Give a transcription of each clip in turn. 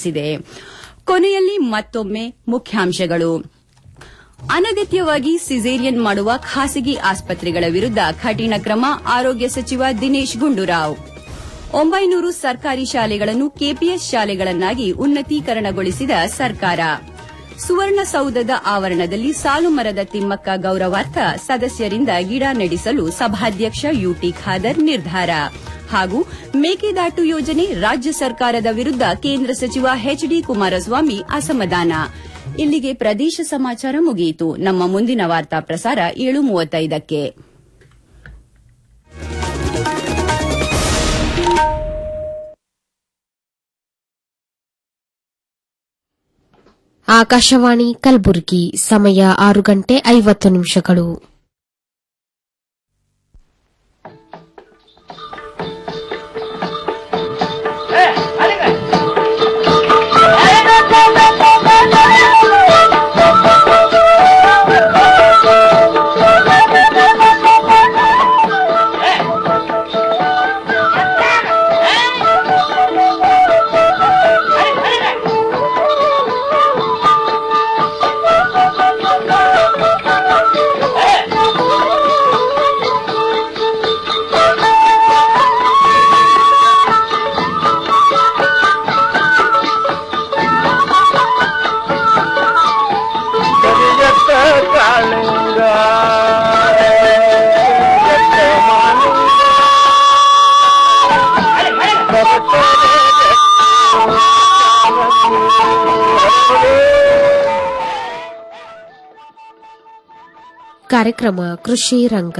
ತಿಳಿಸಿದೆ ಕೊನೆಯಲ್ಲಿ ಮತ್ತೊಮ್ಮೆ ಮುಖ್ಯಾಂಶಗಳು ಅನಗತ್ಯವಾಗಿ ಸಿಸೇರಿಯನ್ ಮಾಡುವ ಖಾಸಗಿ ಆಸ್ಪತ್ರೆಗಳ ವಿರುದ್ಧ ಕಠಿಣ ಕ್ರಮ ಆರೋಗ್ಯ ಸಚಿವ ದಿನೇಶ್ ಗುಂಡೂರಾವ್ ಒಂಬೈನೂರು ಸರ್ಕಾರಿ ಶಾಲೆಗಳನ್ನು ಕೆಪಿಎಸ್ ಶಾಲೆಗಳನ್ನಾಗಿ ಉನ್ನತೀಕರಣಗೊಳಿಸಿದ ಸರ್ಕಾರ ಸುವರ್ಣಸೌಧದ ಆವರಣದಲ್ಲಿ ಸಾಲುಮರದ ತಿಮ್ಮಕ್ಕ ಗೌರವಾರ್ಥ ಸದಸ್ಯರಿಂದ ಗಿಡ ನೆಡಿಸಲು ಸಭಾಧ್ಯಕ್ಷ ಯುಟಿ ಖಾದರ್ ನಿರ್ಧಾರ ಹಾಗೂ ಮೇಕೆದಾಟು ಯೋಜನೆ ರಾಜ್ಯ ಸರ್ಕಾರದ ವಿರುದ್ಧ ಕೇಂದ್ರ ಸಚಿವ ಎಚ್ಡಿ ಕುಮಾರಸ್ವಾಮಿ ಅಸಮಾಧಾನ ಇಲ್ಲಿಗೆ ಪ್ರದೇಶ ಸಮಾಚಾರ ಮುಗಿಯಿತು ನಮ್ಮ ಮುಂದಿನ ವಾರ್ತಾ ಪ್ರಸಾರ ಏಳು ಮೂವತ್ತೈದಕ್ಕೆ ಆಕಾಶವಾಣಿ ಕಲಬುರಗಿ ಸಮಯ ಆರು ಗಂಟೆ ಐವತ್ತು ನಿಮಿಷಗಳು ಕಾರ್ಯಕ್ರಮ ಕೃಷಿ ರಂಗ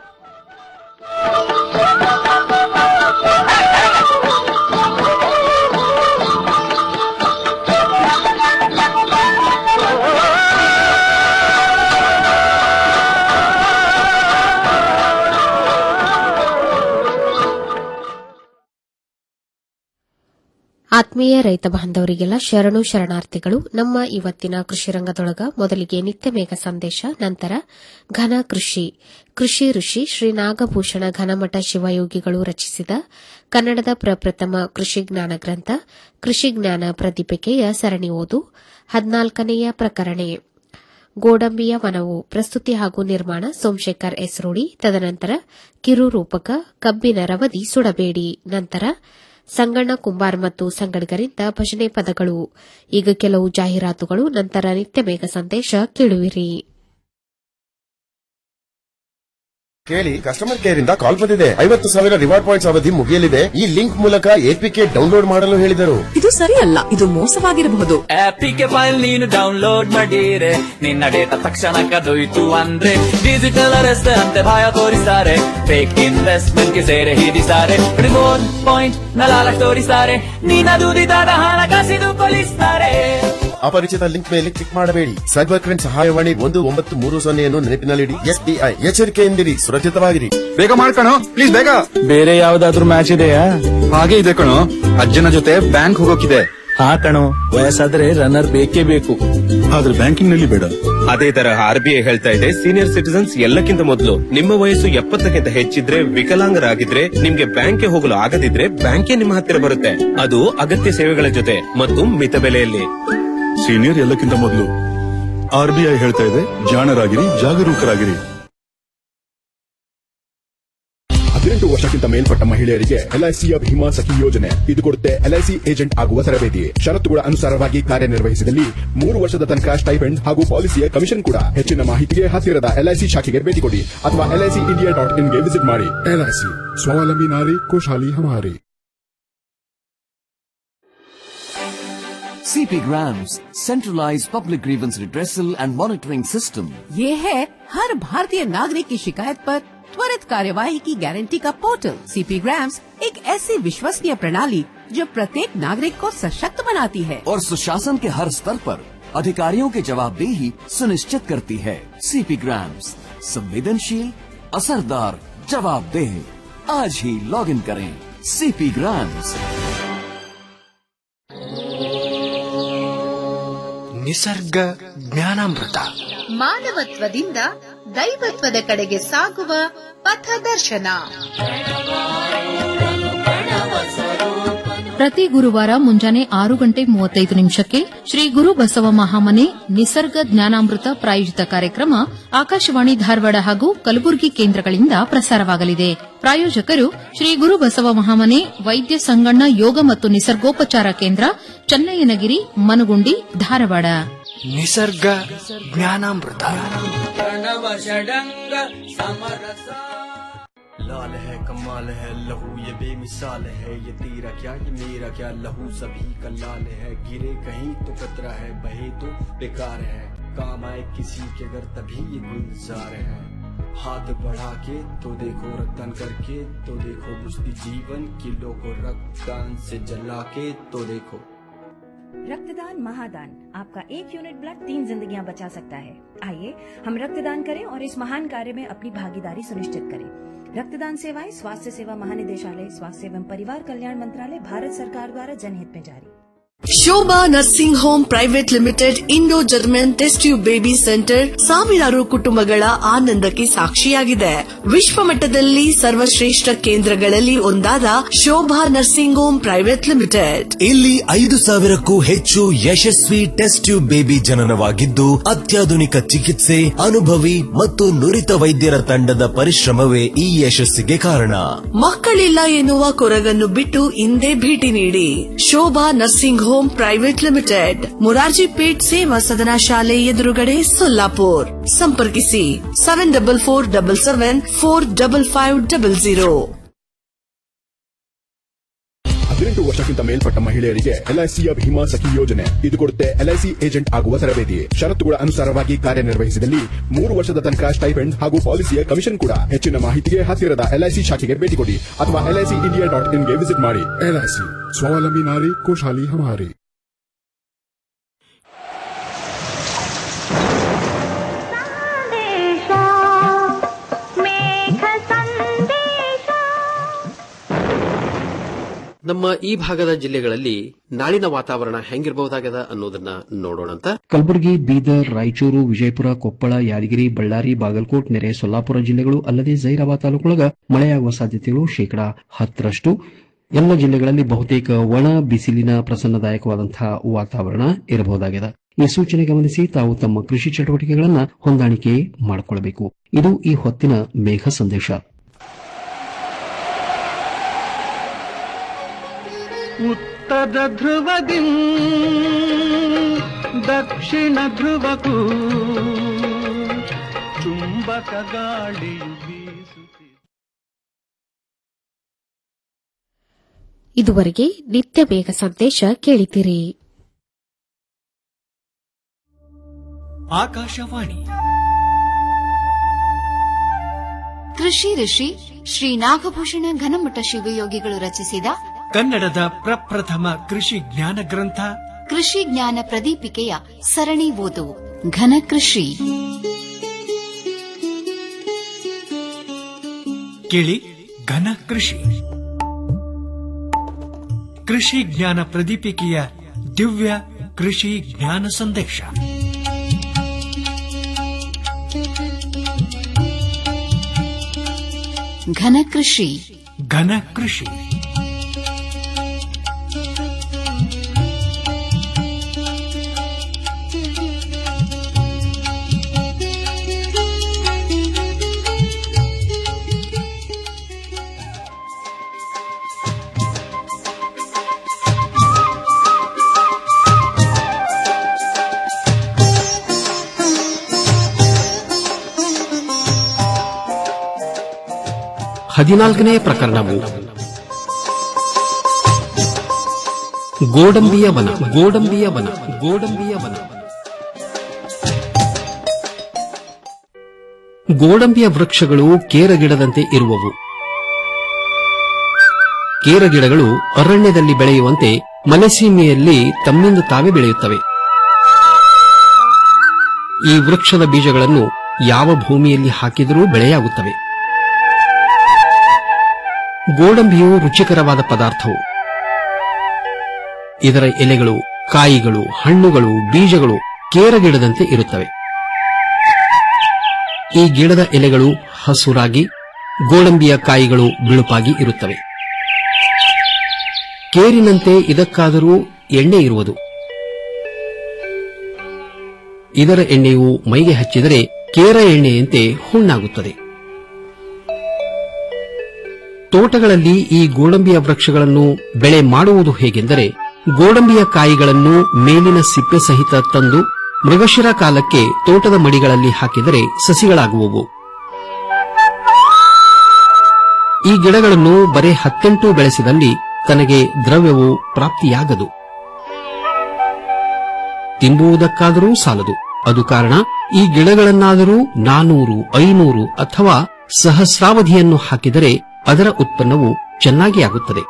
ಆತ್ಮೀಯ ರೈತ ಬಾಂಧವರಿಗೆಲ್ಲ ಶರಣು ಶರಣಾರ್ಥಿಗಳು ನಮ್ಮ ಇವತ್ತಿನ ಕೃಷಿ ರಂಗದೊಳಗ ಮೊದಲಿಗೆ ನಿತ್ಯ ಮೇಘ ಸಂದೇಶ ನಂತರ ಘನ ಕೃಷಿ ಕೃಷಿ ಋಷಿ ಶ್ರೀ ನಾಗಭೂಷಣ ಘನಮಠ ಶಿವಯೋಗಿಗಳು ರಚಿಸಿದ ಕನ್ನಡದ ಪ್ರಪ್ರಥಮ ಕೃಷಿ ಜ್ಞಾನ ಗ್ರಂಥ ಕೃಷಿ ಜ್ಞಾನ ಪ್ರದೀಪಿಕೆಯ ಸರಣಿ ಓದು ಹದಿನಾಲ್ಕನೆಯ ಪ್ರಕರಣ ಗೋಡಂಬಿಯ ವನವು ಪ್ರಸ್ತುತಿ ಹಾಗೂ ನಿರ್ಮಾಣ ಸೋಮಶೇಖರ್ ಎಸ್ರೋಡಿ ತದನಂತರ ಕಿರು ರೂಪಕ ಕಬ್ಬಿನ ರವದಿ ಸುಡಬೇಡಿ ನಂತರ ಸಂಗಣ್ಣ ಕುಂಬಾರ್ ಮತ್ತು ಸಂಗಡಿಗರಿಂದ ಭಜನೆ ಪದಗಳು ಈಗ ಕೆಲವು ಜಾಹೀರಾತುಗಳು ನಂತರ ನಿತ್ಯ ಮೇಘ ಸಂದೇಶ ಕೇಳುವಿರಿ ಕೇಳಿ ಕಸ್ಟಮರ್ ಕೇರ್ ಇಂದ ಕಾಲ್ ಬಂದಿದೆ ಐವತ್ತು ಸಾವಿರ ರಿವಾರ್ಡ್ ಪಾಯಿಂಟ್ಸ್ ಅವಧಿ ಮುಗಿಯಲಿದೆ ಈ ಲಿಂಕ್ ಮೂಲಕ ಎಪಿಕೆ ಡೌನ್ಲೋಡ್ ಮಾಡಲು ಹೇಳಿದರು ಇದು ಸರಿಯಲ್ಲ ಇದು ಮೋಸವಾಗಿರಬಹುದು ಆಪಿಗೆ ಫೈಲ್ ನೀನು ಡೌನ್ಲೋಡ್ ಮಾಡಿರೆ ನಿನ್ನ ಡೇಟಾ ತಕ್ಷಣ ಕದೊಯ್ತು ಅಂದ್ರೆ ಡಿಜಿಟಲ್ ಅರೆಸ್ಟ್ ಅಂತೆ ಭಯ ತೋರಿಸ್ತಾರೆ ಫೇಕ್ ಇನ್ವೆಸ್ಟ್ಮೆಂಟ್ ಗೆ ಸೇರೆ ಹಿಡಿಸ್ತಾರೆ ರಿಮೋಟ್ ಪಾಯಿಂಟ್ ನಲಾಲ ತೋರಿಸ್ತಾರೆ ನಿನ್ನ ದುಡಿದಾದ ಹಣ ಕಸಿದು ಕೊಲಿಸ್ತಾರೆ ಅಪರಿಚಿತ ಲಿಂಕ್ ಮೇಲೆ ಕ್ಲಿಕ್ ಮಾಡಬೇಡಿ ಸೈಬರ್ ಕ್ರೈಮ್ ಸಹಾಯವಾಣಿ ಒಂದು ಒಂಬತ್ತು ಮೂರು ಸೊನ್ನೆಯನ್ನು ನೆನಪಿನಲ್ಲಿಡಿ ಎಸ್ಬಿಐ ಎಚ್ಚರಿಕೆಯಿಂದಿರಿ ಸುರಕ್ಷಿತವಾಗಿರಿ ಬೇಗ ಮಾಡ್ಕಣೋ ಪ್ಲೀಸ್ ಬೇಗ ಬೇರೆ ಯಾವ್ದಾದ್ರು ಮ್ಯಾಚ್ ಇದೆಯಾ ಹಾಗೆ ಇದೆ ಕಣೋ ಅಜ್ಜನ ಜೊತೆ ಬ್ಯಾಂಕ್ ಹೋಗೋಕಿದೆ ಹಾ ಕಣೋ ವಯಸ್ಸಾದ್ರೆ ರನ್ನರ್ ಬೇಕೇ ಬೇಕು ಆದ್ರೆ ಬ್ಯಾಂಕಿಂಗ್ ನಲ್ಲಿ ಬೇಡ ಅದೇ ತರ ಆರ್ ಬಿ ಐ ಹೇಳ್ತಾ ಇದೆ ಸೀನಿಯರ್ ಸಿಟಿಸನ್ಸ್ ಎಲ್ಲಕ್ಕಿಂತ ಮೊದಲು ನಿಮ್ಮ ವಯಸ್ಸು ಎಪ್ಪತ್ತಕ್ಕಿಂತ ಹೆಚ್ಚಿದ್ರೆ ವಿಕಲಾಂಗರಾಗಿದ್ರೆ ನಿಮ್ಗೆ ಬ್ಯಾಂಕ್ಗೆ ಹೋಗಲು ಆಗದಿದ್ರೆ ಬ್ಯಾಂಕೇ ನಿಮ್ಮ ಹತ್ತಿರ ಬರುತ್ತೆ ಅದು ಅಗತ್ಯ ಸೇವೆಗಳ ಜೊತೆ ಮತ್ತು ಮಿತ ಬೆಲೆಯಲ್ಲಿ ಸೀನಿಯರ್ ಎಲ್ಲಕ್ಕಿಂತ ಮೊದಲು ಆರ್ ಬಿ ಐ ಹೇಳ್ತಾ ಇದೆ ಜಾಣರಾಗಿರಿ ಜಾಗರೂಕರಾಗಿರಿ ಹದಿನೆಂಟು ವರ್ಷಕ್ಕಿಂತ ಮೇಲ್ಪಟ್ಟ ಮಹಿಳೆಯರಿಗೆ ಎಲ್ಐಸಿಯ ಭೀಮಾ ಸಖಿ ಯೋಜನೆ ಇದು ಕೊಡುತ್ತೆ ಎಲ್ಐಸಿ ಏಜೆಂಟ್ ಆಗುವ ತರಬೇತಿ ಷರತ್ತುಗಳ ಅನುಸಾರವಾಗಿ ಕಾರ್ಯನಿರ್ವಹಿಸಿದಲ್ಲಿ ಮೂರು ವರ್ಷದ ತನಕ ಸ್ಟೈಪೆಂಡ್ ಹಾಗೂ ಪಾಲಿಸಿಯ ಕಮಿಷನ್ ಕೂಡ ಹೆಚ್ಚಿನ ಮಾಹಿತಿಗೆ ಹತ್ತಿರದ ಎಲ್ಐಸಿ ಶಾಖೆಗೆ ಭೇಟಿ ಕೊಡಿ ಅಥವಾ ಎಲ್ಐಸಿ ಇಂಡಿಯಾ ಡಾಟ್ ಇನ್ಗೆ ವಿಸಿಟ್ ಮಾಡಿ ಎಲ್ಐಸಿ ಸ್ವಾವಲಂಬಿ ನಾರಿ ಖುಷಾಲಿ ಹಮಾರಿ CP Grams, centralized public grievance redressal and monitoring system. ये है हर भारतीय नागरिक की शिकायत पर त्वरित कार्यवाही की गारंटी का पोर्टल सीपी ग्राम्स एक ऐसी विश्वसनीय प्रणाली जो प्रत्येक नागरिक को सशक्त बनाती है और सुशासन के हर स्तर पर अधिकारियों की जवाबदेही सुनिश्चित करती है सीपी ग्राम्स संवेदनशील असरदार जवाबदेह आज ही लॉग इन करें सीपी ग्राम्स ನಿಸರ್ಗ ಜ್ಞಾನಾಮೃತ ಮಾನವತ್ವದಿಂದ ದೈವತ್ವದ ಕಡೆಗೆ ಸಾಗುವ ಪಥದರ್ಶನ ಪ್ರತಿ ಗುರುವಾರ ಮುಂಜಾನೆ ಆರು ಗಂಟೆ ಮೂವತ್ತೈದು ನಿಮಿಷಕ್ಕೆ ಶ್ರೀ ಗುರು ಬಸವ ಮಹಾಮನೆ ನಿಸರ್ಗ ಜ್ಞಾನಾಮೃತ ಪ್ರಾಯೋಜಿತ ಕಾರ್ಯಕ್ರಮ ಆಕಾಶವಾಣಿ ಧಾರವಾಡ ಹಾಗೂ ಕಲಬುರಗಿ ಕೇಂದ್ರಗಳಿಂದ ಪ್ರಸಾರವಾಗಲಿದೆ ಪ್ರಾಯೋಜಕರು ಶ್ರೀ ಗುರು ಬಸವ ಮಹಾಮನೆ ವೈದ್ಯ ಸಂಗಣ್ಣ ಯೋಗ ಮತ್ತು ನಿಸರ್ಗೋಪಚಾರ ಕೇಂದ್ರ ಚನ್ನಯ್ಯನಗಿರಿ ಮನಗುಂಡಿ ಧಾರವಾಡ ನಿಸರ್ಗ ಜ್ಞಾನಾಮೃತ ಪ್ರಣವ ಷಡಂಗ ಸಮರಸ लाल है कमाल है लहू ये बेमिसाल है ये तेरा क्या ये मेरा क्या लहू सभी का लाल है गिरे कहीं तो कतरा है बहे तो बेकार है काम आए किसी के घर तभी ये गुलजार है हाथ बढ़ा के तो देखो रक्तदान करके तो देखो बुझती जीवन किलो को रक्तदान से जला के तो देखो रक्तदान महादान आपका एक यूनिट ब्लड तीन जिंदगियां बचा सकता है आइए हम रक्तदान करें और इस महान कार्य में अपनी भागीदारी सुनिश्चित करें रक्तदान सेवाएं स्वास्थ्य सेवा महानिदेशालय स्वास्थ्य एवं परिवार कल्याण मंत्रालय भारत सरकार द्वारा जनहित में जारी Shobha nursing home private limited Indo German test tube baby centre ಸಾವಿರಾರು ಕುಟುಂಬಗಳ ಆನಂದಕ್ಕೆ ಸಾಕ್ಷಿಯಾಗಿದೆ ವಿಶ್ವ ಮಟ್ಟದಲ್ಲಿ ಸರ್ವಶ್ರೇಷ್ಠ ಕೇಂದ್ರಗಳಲ್ಲಿ ಒಂದಾದ Shobha nursing home private limited ಇಲ್ಲಿ ಐದು ಸಾವಿರಕ್ಕೂ ಹೆಚ್ಚು ಯಶಸ್ವಿ ಟೆಸ್ಟ್ ಟ್ಯೂಬ್ ಬೇಬಿ ಜನನವಾಗಿದ್ದು ಅತ್ಯಾಧುನಿಕ ಚಿಕಿತ್ಸೆ ಅನುಭವಿ ಮತ್ತು ನುರಿತ ವೈದ್ಯರ ತಂಡದ ಪರಿಶ್ರಮವೇ ಈ ಯಶಸ್ಸಿಗೆ ಕಾರಣ ಮಕ್ಕಳಿಲ್ಲ ಎನ್ನುವ ಕೊರಗನ್ನು ಬಿಟ್ಟು ಇಂದೇ ಭೇಟಿ ನೀಡಿ Shobha nursing home private limited Murarji Peth ಸೇವಾ ಸದನ ಶಾಲೆ ಎದುರುಗಡೆ ಸೊಲ್ಲಾಪುರ್ ಸಂಪರ್ಕಿಸಿ seven double four double seven four double five double zero ಹದಿನೆಂಟು ವರ್ಷಕ್ಕಿಂತ ಮೇಲ್ಪಟ್ಟ ಮಹಿಳೆಯರಿಗೆ ಎಲ್ಐಸಿಯ ಭೀಮಾ ಸಖಿ ಯೋಜನೆ ಇದು ಕೊಡುತ್ತೆ ಎಲ್ಐಸಿ ಏಜೆಂಟ್ ಆಗುವ ತರಬೇತಿ ಷರತ್ತುಗಳ ಅನುಸಾರವಾಗಿ ಕಾರ್ಯನಿರ್ವಹಿಸಿದಲ್ಲಿ ಮೂರು ವರ್ಷದ ತನಕ ಸ್ಟೈಪೆಂಡ್ ಹಾಗೂ ಪಾಲಿಸಿಯ ಕಮಿಷನ್ ಕೂಡ ಹೆಚ್ಚಿನ ಮಾಹಿತಿಗೆ ಹತ್ತಿರದ ಎಲ್ಐಸಿ ಶಾಖೆಗೆ ಭೇಟಿ ಕೊಡಿ ಅಥವಾ ಎಲ್ಐಸಿ ಇಂಡಿಯಾ ಡಾಟ್ ಇನ್ಗೆ ವಿಸಿಟ್ ಮಾಡಿ ಎಲ್ಐಸಿ ಸ್ವಾವಲಂಬಿ ನಾರಿ ಖುಷಹಾಲಿ ಹಮಾರಿ ನಮ್ಮ ಈ ಭಾಗದ ಜಿಲ್ಲೆಗಳಲ್ಲಿ ನಾಳಿನ ವಾತಾವರಣ ಹೆಂಗಿರಬಹುದಾಗದ ಅನ್ನೋದನ್ನ ನೋಡೋಣಂತ ಕಲಬುರಗಿ ಬೀದರ್ ರಾಯಚೂರು ವಿಜಯಪುರ ಕೊಪ್ಪಳ ಯಾದಗಿರಿ ಬಳ್ಳಾರಿ ಬಾಗಲಕೋಟ್ ನೆರೆ ಸೊಲ್ಲಾಪುರ ಜಿಲ್ಲೆಗಳು ಅಲ್ಲದೆ ಜೈರಾಬಾದ್ ತಾಲೂಕೊಳಗ ಮಳೆಯಾಗುವ ಸಾಧ್ಯತೆಗಳು ಶೇಕಡಾ ಹತ್ತರಷ್ಟು ಎಲ್ಲ ಜಿಲ್ಲೆಗಳಲ್ಲಿ ಬಹುತೇಕ ಒಣ ಬಿಸಿಲಿನ ಪ್ರಸನ್ನದಾಯಕವಾದಂತಹ ವಾತಾವರಣ ಇರಬಹುದಾಗಿದೆ ಈ ಸೂಚನೆ ಗಮನಿಸಿ ತಾವು ತಮ್ಮ ಕೃಷಿ ಚಟುವಟಿಕೆಗಳನ್ನು ಹೊಂದಾಣಿಕೆ ಮಾಡಿಕೊಳ್ಳಬೇಕು ಇದು ಈ ಹೊತ್ತಿನ ಮೇಘ ಸಂದೇಶ ಉತ್ತರ ಧ್ರುವದಿ ದಕ್ಷಿಣ ಧ್ರುವಕ್ಕೂ ಚುಂಬಕ ಗಾಳಿಯು ಬೀಸುತ್ತಿದೆ ಇದುವರೆಗೆ ನಿತ್ಯ ಬೇಗ ಸಂದೇಶ ಕೇಳಿದಿರಿ ಆಕಾಶವಾಣಿ ಕೃಷಿ ಋಷಿ ಶ್ರೀ ನಾಗಭೂಷಣ ಘನಮಠ ಶಿವಯೋಗಿಗಳು ರಚಿಸಿದ ಕನ್ನಡದ ಪ್ರಪ್ರಥಮ ಕೃಷಿ ಜ್ಞಾನ ಗ್ರಂಥ ಕೃಷಿ ಜ್ಞಾನ ಪ್ರದೀಪಿಕೆಯ ಸರಣಿ ಓದು ಘನ ಕೃಷಿ ಕೇಳಿ ಘನ ಕೃಷಿ ಕೃಷಿ ಜ್ಞಾನ ಪ್ರದೀಪಿಕೆಯ ದಿವ್ಯ ಕೃಷಿ ಜ್ಞಾನ ಸಂದೇಶ ಘನ ಕೃಷಿ ಘನ ಕೃಷಿ ಹದಿನಾಲ್ಕನೇ ಪ್ರಕರಣವು ಗೋಡಂಬಿಯ ವನ ಗೋಡಂಬಿಯ ವನ ಗೋಡಂಬಿಯ ವನ ಗೋಡಂಬಿಯ ವೃಕ್ಷಗಳು ಕೇರಗಿಡದಂತೆ ಇರುವವು ಕೇರಗಿಡಗಳು ಅರಣ್ಯದಲ್ಲಿ ಬೆಳೆಯುವಂತೆ ಮಲೆಸೀಮೆಯಲ್ಲಿ ತಮ್ಮಿಂದ ತಾವೇ ಬೆಳೆಯುತ್ತವೆ ಈ ವೃಕ್ಷದ ಬೀಜಗಳನ್ನು ಯಾವ ಭೂಮಿಯಲ್ಲಿ ಹಾಕಿದರೂ ಬೆಳೆಯಾಗುತ್ತವೆ ಗೋಡಂಬಿಯು ರುಚಿಕರವಾದ ಪದಾರ್ಥವು ಇದರ ಎಲೆಗಳು ಕಾಯಿಗಳು ಹಣ್ಣುಗಳು ಬೀಜಗಳು ಕೇರಗಿಡದಂತೆ ಇರುತ್ತವೆ ಈ ಗಿಡದ ಎಲೆಗಳು ಹಸುರಾಗಿ ಗೋಡಂಬಿಯ ಕಾಯಿಗಳು ಬಿಳುಪಾಗಿ ಇರುತ್ತವೆ ಕೇರಿನಂತೆ ಇದಕ್ಕಾದರೂ ಎಣ್ಣೆ ಇರುವುದು ಇದರ ಎಣ್ಣೆಯು ಮೈಗೆ ಹಚ್ಚಿದರೆ ಕೇರ ಎಣ್ಣೆಯಂತೆ ಹುಣ್ಣಾಗುತ್ತದೆ ತೋಟಗಳಲ್ಲಿ ಈ ಗೋಡಂಬಿಯ ವೃಕ್ಷಗಳನ್ನು ಬೆಳೆ ಮಾಡುವುದು ಹೇಗೆಂದರೆ ಗೋಡಂಬಿಯ ಕಾಯಿಗಳನ್ನು ಮೇಲಿನ ಸಿಪ್ಪೆ ಸಹಿತ ತಂದು ಮೃಗಶಿರ ಕಾಲಕ್ಕೆ ತೋಟದ ಮಡಿಗಳಲ್ಲಿ ಹಾಕಿದರೆ ಸಸಿಗಳಾಗುವವು ಈ ಗಿಡಗಳನ್ನು ಬರೇ ಹತ್ತೆಂಟು ಬೆಳೆಸಿದಲ್ಲಿ ತನಗೆ ದ್ರವ್ಯವು ಪ್ರಾಪ್ತಿಯಾಗದು ತಿಂಬುವುದಕ್ಕಾದರೂ ಸಾಲದು ಅದು ಕಾರಣ ಈ ಗಿಡಗಳನ್ನಾದರೂ ನಾನೂರು ಐನೂರು ಅಥವಾ ಸಹಸ್ರಾವಧಿಯನ್ನು ಹಾಕಿದರೆ ಅದರ ಉತ್ಪನ್ನವು ಚೆನ್ನಾಗಿ ಆಗುತ್ತದೆ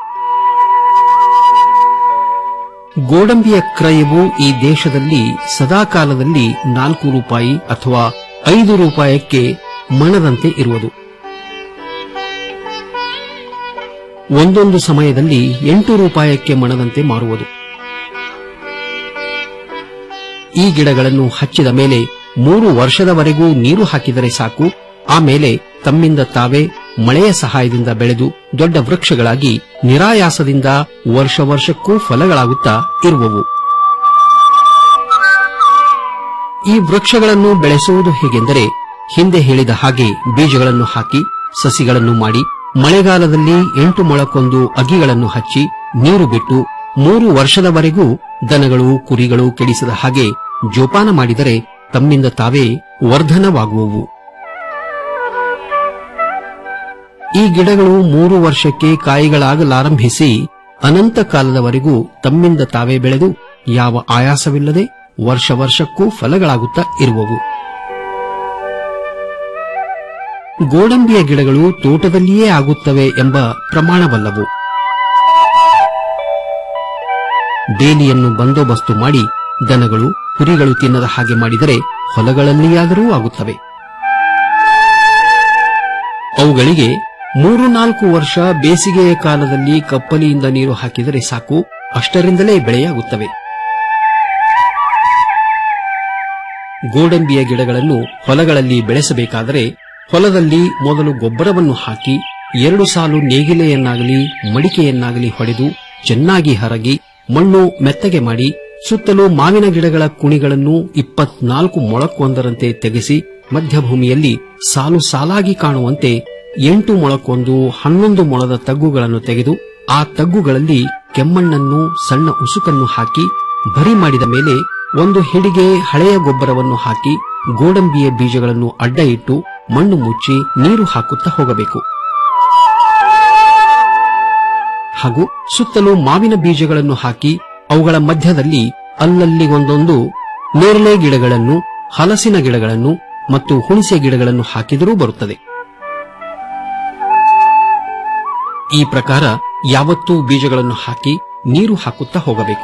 ಗೋಡಂಬಿಯ ಕ್ರಯವು ಈ ದೇಶದಲ್ಲಿ ಸದಾಕಾಲದಲ್ಲಿ ನಾಲ್ಕು ರೂಪಾಯಿ ಅಥವಾ ಐದು ರೂಪಾಯಕ್ಕೆ ಮಣದಂತೆ ಇರುವುದು ಒಂದೊಂದು ಸಮಯದಲ್ಲಿ ಎಂಟು ರೂಪಾಯಕ್ಕೆ ಮಣದಂತೆ ಮಾರುವುದು ಈ ಗಿಡಗಳನ್ನು ಹಚ್ಚಿದ ಮೇಲೆ ಮೂರು ವರ್ಷದವರೆಗೂ ನೀರು ಹಾಕಿದರೆ ಸಾಕು ಆಮೇಲೆ ತಮ್ಮಿಂದ ತಾವೇ ಮಳೆಯ ಸಹಾಯದಿಂದ ಬೆಳೆದು ದೊಡ್ಡ ವೃಕ್ಷಗಳಾಗಿ ನಿರಾಯಾಸದಿಂದ ವರ್ಷ ವರ್ಷಕ್ಕೂ ಫಲಗಳಾಗುತ್ತಾ ಇರುವವು ಈ ವೃಕ್ಷಗಳನ್ನು ಬೆಳೆಸುವುದು ಹೇಗೆಂದರೆ ಹಿಂದೆ ಹೇಳಿದ ಹಾಗೆ ಬೀಜಗಳನ್ನು ಹಾಕಿ ಸಸಿಗಳನ್ನು ಮಾಡಿ ಮಳೆಗಾಲದಲ್ಲಿ ಎಂಟು ಮೊಳಕ್ಕೊಂದು ಅಗಿಗಳನ್ನು ಹಚ್ಚಿ ನೀರು ಬಿಟ್ಟು ಮೂರು ವರ್ಷದವರೆಗೂ ದನಗಳು ಕುರಿಗಳು ಕೆಡಿಸದ ಹಾಗೆ ಜೋಪಾನ ಮಾಡಿದರೆ ತಮ್ಮಿಂದ ತಾವೇ ವರ್ಧನವಾಗುವವು ಈ ಗಿಡಗಳು ಮೂರು ವರ್ಷಕ್ಕೆ ಕಾಯಿಗಳಾಗಲಾರಂಭಿಸಿ ಅನಂತ ಕಾಲದವರೆಗೂ ತಮ್ಮಿಂದ ತಾವೇ ಬೆಳೆದು ಯಾವ ಆಯಾಸವಿಲ್ಲದೆ ವರ್ಷ ವರ್ಷಕ್ಕೂ ಫಲಗಳಾಗುತ್ತಾ ಇರುವವು ಗೋಡಂಬಿಯ ಗಿಡಗಳು ತೋಟದಲ್ಲಿಯೇ ಆಗುತ್ತವೆ ಎಂಬ ಪ್ರಮಾಣವಲ್ಲವು ಬೇಲಿಯನ್ನು ಬಂದೋಬಸ್ತು ಮಾಡಿ ದನಗಳು ಕುರಿಗಳು ತಿನ್ನದ ಹಾಗೆ ಮಾಡಿದರೆ ಹೊಲಗಳಲ್ಲಿಯಾದರೂ ಆಗುತ್ತವೆ ಅವುಗಳಿಗೆ ಮೂರು ನಾಲ್ಕು ವರ್ಷ ಬೇಸಿಗೆಯ ಕಾಲದಲ್ಲಿ ಕಪ್ಪಲಿಯಿಂದ ನೀರು ಹಾಕಿದರೆ ಸಾಕು ಅಷ್ಟರಿಂದಲೇ ಬೆಳೆಯಾಗುತ್ತವೆ ಗೋಡಂಬಿಯ ಗಿಡಗಳನ್ನು ಹೊಲಗಳಲ್ಲಿ ಬೆಳೆಸಬೇಕಾದರೆ ಹೊಲದಲ್ಲಿ ಮೊದಲು ಗೊಬ್ಬರವನ್ನು ಹಾಕಿ ಎರಡು ಸಾಲು ನೇಗಿಲೆಯನ್ನಾಗಲಿ ಮಡಿಕೆಯನ್ನಾಗಲಿ ಹೊಡೆದು ಚೆನ್ನಾಗಿ ಹರಗಿ ಮಣ್ಣು ಮೆತ್ತಗೆ ಮಾಡಿ ಸುತ್ತಲೂ ಮಾವಿನ ಗಿಡಗಳ ಕುಣಿಗಳನ್ನು ಇಪ್ಪತ್ನಾಲ್ಕು ಮೊಳಕ್ಕೊಂದರಂತೆ ತೆಗೆಸಿ ಮಧ್ಯಭೂಮಿಯಲ್ಲಿ ಸಾಲು ಸಾಲಾಗಿ ಕಾಣುವಂತೆ ಎಂಟು ಮೊಳಕ್ಕೊಂದು ಹನ್ನೊಂದು ಮೊಳದ ತಗ್ಗುಗಳನ್ನು ತೆಗೆದು ಆ ತಗ್ಗುಗಳಲ್ಲಿ ಕೆಮ್ಮಣ್ಣನ್ನು ಸಣ್ಣ ಉಸುಕನ್ನು ಹಾಕಿ ಭರಿ ಮಾಡಿದ ಮೇಲೆ ಒಂದು ಹಿಡಿಗೆ ಹಳೆಯ ಗೊಬ್ಬರವನ್ನು ಹಾಕಿ ಗೋಡಂಬಿಯ ಬೀಜಗಳನ್ನು ಅಡ್ಡ ಇಟ್ಟು ಮಣ್ಣು ಮುಚ್ಚಿ ನೀರು ಹಾಕುತ್ತಾ ಹೋಗಬೇಕು ಹಾಗೂ ಸುತ್ತಲೂ ಮಾವಿನ ಬೀಜಗಳನ್ನು ಹಾಕಿ ಅವುಗಳ ಮಧ್ಯದಲ್ಲಿ ಅಲ್ಲಲ್ಲಿ ಒಂದೊಂದು ನೇರಳೆ ಗಿಡಗಳನ್ನು ಹಲಸಿನ ಗಿಡಗಳನ್ನು ಮತ್ತು ಹುಣಸೆ ಗಿಡಗಳನ್ನು ಹಾಕಿದರೂ ಬರುತ್ತದೆ ಈ ಪ್ರಕಾರ ಯಾವತ್ತೂ ಬೀಜಗಳನ್ನು ಹಾಕಿ ನೀರು ಹಾಕುತ್ತಾ ಹೋಗಬೇಕು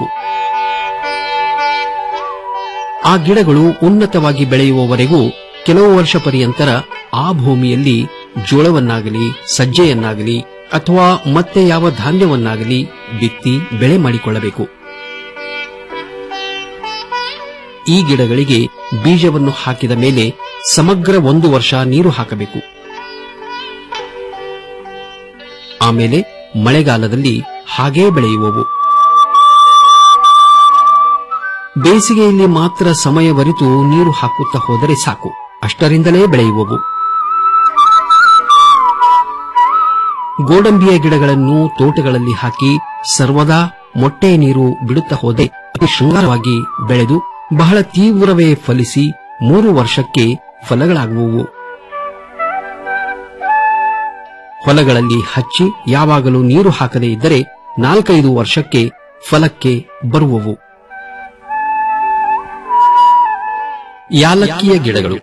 ಆ ಗಿಡಗಳು ಉನ್ನತವಾಗಿ ಬೆಳೆಯುವವರೆಗೂ ಕೆಲವು ವರ್ಷ ಪರ್ಯಂತರ ಆ ಭೂಮಿಯಲ್ಲಿ ಜೋಳವನ್ನಾಗಲಿ ಸಜ್ಜೆಯನ್ನಾಗಲಿ ಅಥವಾ ಮತ್ತೆ ಯಾವ ಧಾನ್ಯವನ್ನಾಗಲಿ ಬಿತ್ತಿ ಬೆಳೆ ಮಾಡಿಕೊಳ್ಳಬೇಕು ಈ ಗಿಡಗಳಿಗೆ ಬೀಜವನ್ನು ಹಾಕಿದ ಮೇಲೆ ಸಮಗ್ರ ಒಂದು ವರ್ಷ ನೀರು ಹಾಕಬೇಕು ಆಮೇಲೆ ಮಳೆಗಾಲದಲ್ಲಿ ಹಾಗೇ ಬೆಳೆಯುವವು ಬೇಸಿಗೆಯಲ್ಲಿ ಮಾತ್ರ ಸಮಯವರಿತು ನೀರು ಹಾಕುತ್ತಾ ಹೋದರೆ ಸಾಕು ಅಷ್ಟರಿಂದಲೇ ಬೆಳೆಯುವವು ಗೋಡಂಬಿಯ ಗಿಡಗಳನ್ನು ತೋಟಗಳಲ್ಲಿ ಹಾಕಿ ಸರ್ವದಾ ಮೊಟ್ಟೆ ನೀರು ಬಿಡುತ್ತಾ ಹೋದೆ ಅತಿ ಶೃಂಗಾರವಾಗಿ ಬೆಳೆದು ಬಹಳ ತೀವ್ರವೇ ಫಲಿಸಿ ಮೂರು ವರ್ಷಕ್ಕೆ ಫಲಗಳಾಗುವವು ಹೊಲಗಳಲ್ಲಿ ಹಚ್ಚಿ ಯಾವಾಗಲೂ ನೀರು ಹಾಕದೇ ಇದ್ದರೆ ನಾಲ್ಕೈದು ವರ್ಷಕ್ಕೆ ಫಲಕ್ಕೆ ಬರುವವು ಯಾಲಕ್ಕಿಯ ಗಿಡಗಳು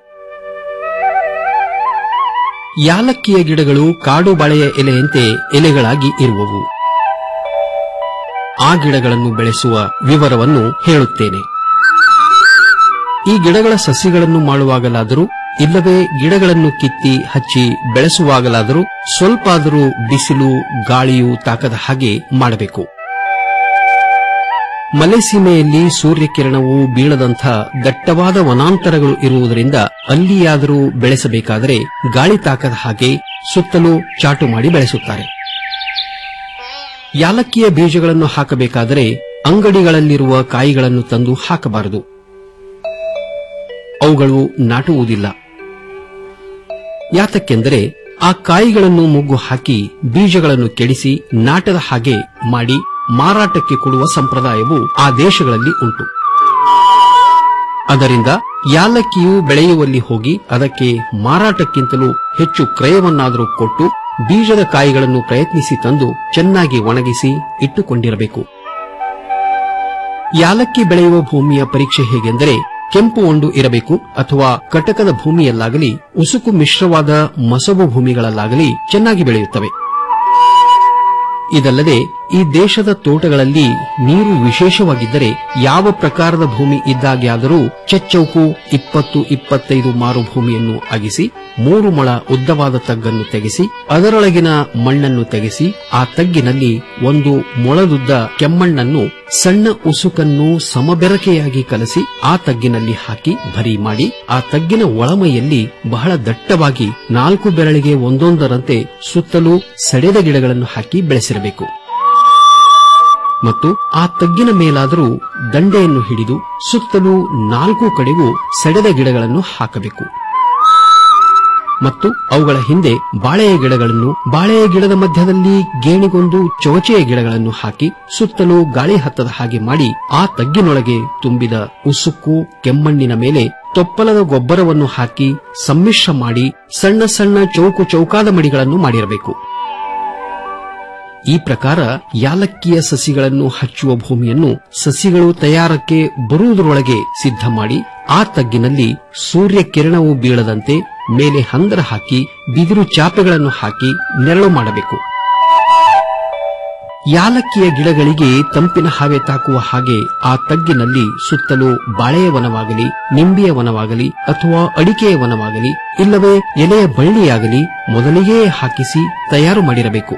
ಯಾಲಕ್ಕಿಯ ಗಿಡಗಳು ಕಾಡು ಬಾಳೆಯ ಎಲೆಯಂತೆ ಎಲೆಗಳಾಗಿ ಇರುವವು ಆ ಗಿಡಗಳನ್ನು ಬೆಳೆಸುವ ವಿವರವನ್ನು ಹೇಳುತ್ತೇನೆ ಈ ಗಿಡಗಳ ಸಸಿಗಳನ್ನು ಮಾಡುವಾಗಲಾದರೂ ಇಲ್ಲವೇ ಗಿಡಗಳನ್ನು ಕಿತ್ತಿ ಹಚ್ಚಿ ಬೆಳೆಸುವಾಗಲಾದರೂ ಸ್ವಲ್ಪಾದರೂ ಬಿಸಿಲು ಗಾಳಿಯು ತಾಕದ ಹಾಗೆ ಮಾಡಬೇಕು ಮಲೆಸೀಮೆಯಲ್ಲಿ ಸೂರ್ಯಕಿರಣವು ಬೀಳದಂಥ ದಟ್ಟವಾದ ವನಾಂತರಗಳು ಇರುವುದರಿಂದ ಅಲ್ಲಿಯಾದರೂ ಬೆಳೆಸಬೇಕಾದರೆ ಗಾಳಿ ತಾಕದ ಹಾಗೆ ಸುತ್ತಲೂ ಚಾಟು ಮಾಡಿ ಬೆಳೆಸುತ್ತಾರೆ ಯಾಲಕ್ಕಿಯ ಬೀಜಗಳನ್ನು ಹಾಕಬೇಕಾದರೆ ಅಂಗಡಿಗಳಲ್ಲಿರುವ ಕಾಯಿಗಳನ್ನು ತಂದು ಹಾಕಬಾರದು ಅವುಗಳು ನಾಟುವುದಿಲ್ಲ ಯಾತಕ್ಕೆಂದರೆ ಆ ಕಾಯಿಗಳನ್ನು ಮುಗ್ಗು ಹಾಕಿ ಬೀಜಗಳನ್ನು ಕೆಡಿಸಿ ನಾಟದ ಹಾಗೆ ಮಾಡಿ ಮಾರಾಟಕ್ಕೆ ಕೊಡುವ ಸಂಪ್ರದಾಯವು ಆ ದೇಶಗಳಲ್ಲಿ ಉಂಟು ಅದರಿಂದ ಯಾಲಕ್ಕಿಯು ಬೆಳೆಯುವಲ್ಲಿ ಹೋಗಿ ಅದಕ್ಕೆ ಮಾರಾಟಕ್ಕಿಂತಲೂ ಹೆಚ್ಚು ಕ್ರಯವನ್ನಾದರೂ ಕೊಟ್ಟು ಬೀಜದ ಕಾಯಿಗಳನ್ನು ಪ್ರಯತ್ನಿಸಿ ತಂದು ಚೆನ್ನಾಗಿ ಒಣಗಿಸಿ ಇಟ್ಟುಕೊಂಡಿರಬೇಕು ಯಾಲಕ್ಕಿ ಬೆಳೆಯುವ ಭೂಮಿಯ ಪರೀಕ್ಷೆ ಹೇಗೆಂದರೆ ಕೆಂಪು ಒಂಡು ಇರಬೇಕು ಅಥವಾ ಕಟಕದ ಭೂಮಿಯಲ್ಲಾಗಲಿ ಉಸುಕು ಮಿಶ್ರವಾದ ಮಸಬು ಭೂಮಿಗಳಲ್ಲಾಗಲಿ ಚೆನ್ನಾಗಿ ಬೆಳೆಯುತ್ತವೆ ಇದಲ್ಲದೆ ಈ ದೇಶದ ತೋಟಗಳಲ್ಲಿ ನೀರು ವಿಶೇಷವಾಗಿದ್ದರೆ ಯಾವ ಪ್ರಕಾರದ ಭೂಮಿ ಇದ್ದಾಗ್ಯಾದರೂ ಚಚ್ಚೌಕು ಇಪ್ಪತ್ತು ಇಪ್ಪತ್ತೈದು ಮಾರು ಭೂಮಿಯನ್ನು ಅಗಿಸಿ ಮೂರು ಮೊಳ ಉದ್ದವಾದ ತಗ್ಗನ್ನು ತೆಗೆಸಿ ಅದರೊಳಗಿನ ಮಣ್ಣನ್ನು ತೆಗೆಸಿ ಆ ತಗ್ಗಿನಲ್ಲಿ ಒಂದು ಮೊಳದುದ್ದ ಕೆಮ್ಮಣ್ಣನ್ನು ಸಣ್ಣ ಉಸುಕನ್ನು ಸಮಬೆರಕೆಯಾಗಿ ಕಲಸಿ ಆ ತಗ್ಗಿನಲ್ಲಿ ಹಾಕಿ ಭರಿ ಮಾಡಿ ಆ ತಗ್ಗಿನ ಒಳಮೈಯಲ್ಲಿ ಬಹಳ ದಟ್ಟವಾಗಿ ನಾಲ್ಕು ಬೆರಳಿಗೆ ಒಂದೊಂದರಂತೆ ಸುತ್ತಲೂ ಸಡೆದ ಗಿಡಗಳನ್ನು ಹಾಕಿ ಬೆಳೆಸಿರಬೇಕು ಮತ್ತು ಆ ತಗ್ಗಿನ ಮೇಲಾದರೂ ದಂಡೆಯನ್ನು ಹಿಡಿದು ಸುತ್ತಲೂ ನಾಲ್ಕು ಕಡೆಗೂ ಸೆಡೆದ ಗಿಡಗಳನ್ನು ಹಾಕಬೇಕು ಮತ್ತು ಅವುಗಳ ಹಿಂದೆ ಬಾಳೆಯ ಗಿಡಗಳನ್ನು ಬಾಳೆಯ ಗಿಡದ ಮಧ್ಯದಲ್ಲಿ ಗೇಣಿಗೊಂದು ಚೌಚೆಯ ಗಿಡಗಳನ್ನು ಹಾಕಿ ಸುತ್ತಲೂ ಗಾಳಿ ಹತ್ತದ ಹಾಗೆ ಮಾಡಿ ಆ ತಗ್ಗಿನೊಳಗೆ ತುಂಬಿದ ಉಸುಕು ಕೆಮ್ಮಣ್ಣಿನ ಮೇಲೆ ತೊಪ್ಪಲದ ಗೊಬ್ಬರವನ್ನು ಹಾಕಿ ಸಮ್ಮಿಶ್ರ ಮಾಡಿ ಸಣ್ಣ ಸಣ್ಣ ಚೌಕು ಚೌಕಾದ ಮಡಿಗಳನ್ನು ಮಾಡಿರಬೇಕು ಈ ಪ್ರಕಾರ ಯಾಲಕ್ಕಿಯ ಸಸಿಗಳನ್ನು ಹಚ್ಚುವ ಭೂಮಿಯನ್ನು ಸಸಿಗಳು ತಯಾರಕ್ಕೆ ಬರುವುದರೊಳಗೆ ಸಿದ್ಧ ಮಾಡಿ ಆ ತಗ್ಗಿನಲ್ಲಿ ಸೂರ್ಯ ಕಿರಣವು ಬೀಳದಂತೆ ಮೇಲೆ ಹಂದರ ಹಾಕಿ ಬಿದಿರು ಚಾಪೆಗಳನ್ನು ಹಾಕಿ ನೆರಳು ಮಾಡಬೇಕು ಯಾಲಕ್ಕಿಯ ಗಿಡಗಳಿಗೆ ತಂಪಿನ ಹಾವೆ ತಾಕುವ ಹಾಗೆ ಆ ತಗ್ಗಿನಲ್ಲಿ ಸುತ್ತಲೂ ಬಾಳೆಯ ವನವಾಗಲಿ ನಿಂಬೆಯ ವನವಾಗಲಿ ಅಥವಾ ಅಡಿಕೆಯ ವನವಾಗಲಿ ಇಲ್ಲವೇ ಎಲೆಯ ಬಳ್ಳಿಯಾಗಲಿ ಮೊದಲಿಗೇ ಹಾಕಿಸಿ ತಯಾರು ಮಾಡಿರಬೇಕು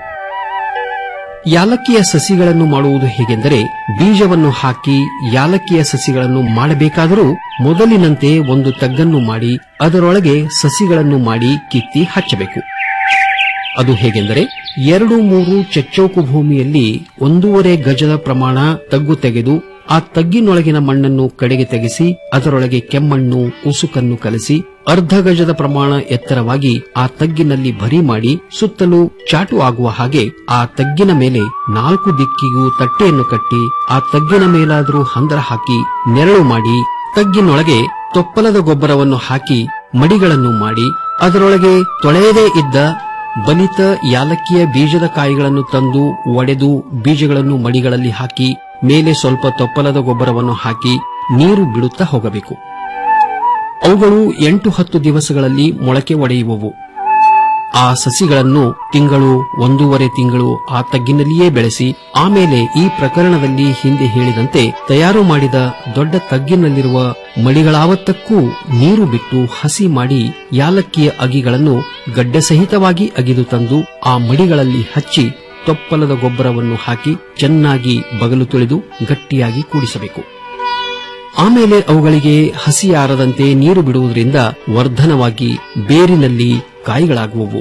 ಯಾಲಕ್ಕಿಯ ಸಸಿಗಳನ್ನು ಮಾಡುವುದು ಹೇಗೆಂದರೆ ಬೀಜವನ್ನು ಹಾಕಿ ಯಾಲಕ್ಕಿಯ ಸಸಿಗಳನ್ನು ಮಾಡಬೇಕಾದರೂ ಮೊದಲಿನಂತೆ ಒಂದು ತಗ್ಗನ್ನು ಮಾಡಿ ಅದರೊಳಗೆ ಸಸಿಗಳನ್ನು ಮಾಡಿ ಕಿತ್ತಿ ಹಚ್ಚಬೇಕು ಅದು ಹೇಗೆಂದರೆ ಎರಡು ಮೂರು ಚಚ್ಚೌಕು ಭೂಮಿಯಲ್ಲಿ ಒಂದೂವರೆ ಗಜದ ಪ್ರಮಾಣ ತಗ್ಗು ತೆಗೆದು ಆ ತಗ್ಗಿನೊಳಗಿನ ಮಣ್ಣನ್ನು ಕಡೆಗೆ ತೆಗೆಸಿ ಅದರೊಳಗೆ ಕೆಮ್ಮಣ್ಣು ಉಸುಕನ್ನು ಕಲಸಿ ಅರ್ಧ ಗಜದ ಪ್ರಮಾಣ ಎತ್ತರವಾಗಿ ಆ ತಗ್ಗಿನಲ್ಲಿ ಭರಿ ಮಾಡಿ ಸುತ್ತಲೂ ಚಾಟು ಆಗುವ ಹಾಗೆ ಆ ತಗ್ಗಿನ ಮೇಲೆ ನಾಲ್ಕು ದಿಕ್ಕಿಗೂ ತಟ್ಟೆಯನ್ನು ಕಟ್ಟಿ ಆ ತಗ್ಗಿನ ಮೇಲಾದರೂ ಹಂದರ ಹಾಕಿ ನೆರಳು ಮಾಡಿ ತಗ್ಗಿನೊಳಗೆ ತೊಪ್ಪಲದ ಗೊಬ್ಬರವನ್ನು ಹಾಕಿ ಮಡಿಗಳನ್ನು ಮಾಡಿ ಅದರೊಳಗೆ ತೊಳೆಯದೇ ಇದ್ದ ಬಲಿತ ಯಾಲಕ್ಕಿಯ ಬೀಜದ ಕಾಯಿಗಳನ್ನು ತಂದು ಒಡೆದು ಬೀಜಗಳನ್ನು ಮಡಿಗಳಲ್ಲಿ ಹಾಕಿ ಮೇಲೆ ಸ್ವಲ್ಪ ತೊಪ್ಪಲದ ಗೊಬ್ಬರವನ್ನು ಹಾಕಿ ನೀರು ಬಿಡುತ್ತಾ ಹೋಗಬೇಕು ಅವುಗಳು ಎಂಟು ಹತ್ತು ದಿವಸಗಳಲ್ಲಿ ಮೊಳಕೆ ಒಡೆಯುವವು ಆ ಸಸಿಗಳನ್ನು ತಿಂಗಳು ಒಂದೂವರೆ ತಿಂಗಳು ಆ ತಗ್ಗಿನಲ್ಲಿಯೇ ಬೆಳೆಸಿ ಆಮೇಲೆ ಈ ಪ್ರಕರಣದಲ್ಲಿ ಹಿಂದೆ ಹೇಳಿದಂತೆ ತಯಾರು ಮಾಡಿದ ದೊಡ್ಡ ತಗ್ಗಿನಲ್ಲಿರುವ ಮಡಿಗಳಾವತ್ತಕ್ಕೂ ನೀರು ಬಿಟ್ಟು ಹಸಿ ಮಾಡಿ ಯಾಲಕ್ಕಿಯ ಅಗಿಗಳನ್ನು ಗಡ್ಡೆ ಸಹಿತವಾಗಿ ಅಗಿದು ತಂದು ಆ ಮಡಿಗಳಲ್ಲಿ ಹಚ್ಚಿ ತೊಪ್ಪಲದ ಗೊಬ್ಬರವನ್ನು ಹಾಕಿ ಚೆನ್ನಾಗಿ ಬಗಲು ತುಳಿದು ಗಟ್ಟಿಯಾಗಿ ಕೂಡಿಸಬೇಕು ಆಮೇಲೆ ಅವುಗಳಿಗೆ ಹಸಿಯಾರದಂತೆ ನೀರು ಬಿಡುವುದರಿಂದ ವರ್ಧನವಾಗಿ ಬೇರಿನಲ್ಲಿ ಕಾಯಿಗಳಾಗುವವು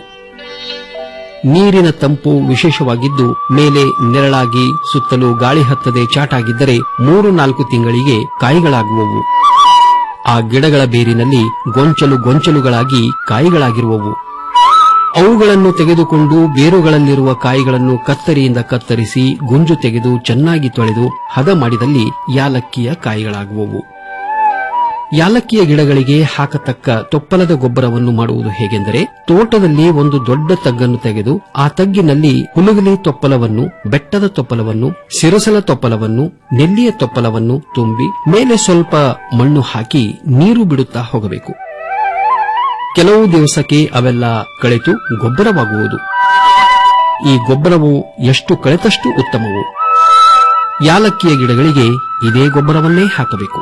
ನೀರಿನ ತಂಪು ವಿಶೇಷವಾಗಿದ್ದು ಮೇಲೆ ನೆರಳಾಗಿ ಸುತ್ತಲೂ ಗಾಳಿ ಹತ್ತದೆ ಚಾಟಾಗಿದ್ದರೆ ಮೂರು ನಾಲ್ಕು ತಿಂಗಳಿಗೆ ಕಾಯಿಗಳಾಗುವವು ಆ ಗಿಡಗಳ ಬೇರಿನಲ್ಲಿ ಗೊಂಚಲು ಗೊಂಚಲುಗಳಾಗಿ ಕಾಯಿಗಳಾಗಿರುವವು ಅವುಗಳನ್ನು ತೆಗೆದುಕೊಂಡು ಬೇರುಗಳಲ್ಲಿರುವ ಕಾಯಿಗಳನ್ನು ಕತ್ತರಿಯಿಂದ ಕತ್ತರಿಸಿ ಗುಂಜು ತೆಗೆದು ಚೆನ್ನಾಗಿ ತೊಳೆದು ಹದ ಮಾಡಿದಲ್ಲಿ ಯಾಲಕ್ಕಿಯ ಕಾಯಿಗಳಾಗುವವು ಯಾಲಕ್ಕಿಯ ಗಿಡಗಳಿಗೆ ಹಾಕತಕ್ಕ ತೊಪ್ಪಲದ ಗೊಬ್ಬರವನ್ನು ಮಾಡುವುದು ಹೇಗೆಂದರೆ ತೋಟದಲ್ಲಿ ಒಂದು ದೊಡ್ಡ ತಗ್ಗನ್ನು ತೆಗೆದು ಆ ತಗ್ಗಿನಲ್ಲಿ ಹುಲುಗಲಿ ತೊಪ್ಪಲವನ್ನು ಬೆಟ್ಟದ ತೊಪ್ಪಲವನ್ನು ಸಿರಸಲ ತೊಪ್ಪಲವನ್ನು ನೆಲ್ಲಿಯ ತೊಪ್ಪಲವನ್ನು ತುಂಬಿ ಮೇಲೆ ಸ್ವಲ್ಪ ಮಣ್ಣು ಹಾಕಿ ನೀರು ಬಿಡುತ್ತಾ ಹೋಗಬೇಕು ಕೆಲವು ದಿವಸಕ್ಕೆ ಅವೆಲ್ಲ ಕಳೆತು ಗೊಬ್ಬರವಾಗುವುದು ಈ ಗೊಬ್ಬರವು ಎಷ್ಟು ಕಳೆತಷ್ಟು ಉತ್ತಮವು ಯಾಲಕ್ಕಿಯ ಗಿಡಗಳಿಗೆ ಇದೇ ಗೊಬ್ಬರವನ್ನೇ ಹಾಕಬೇಕು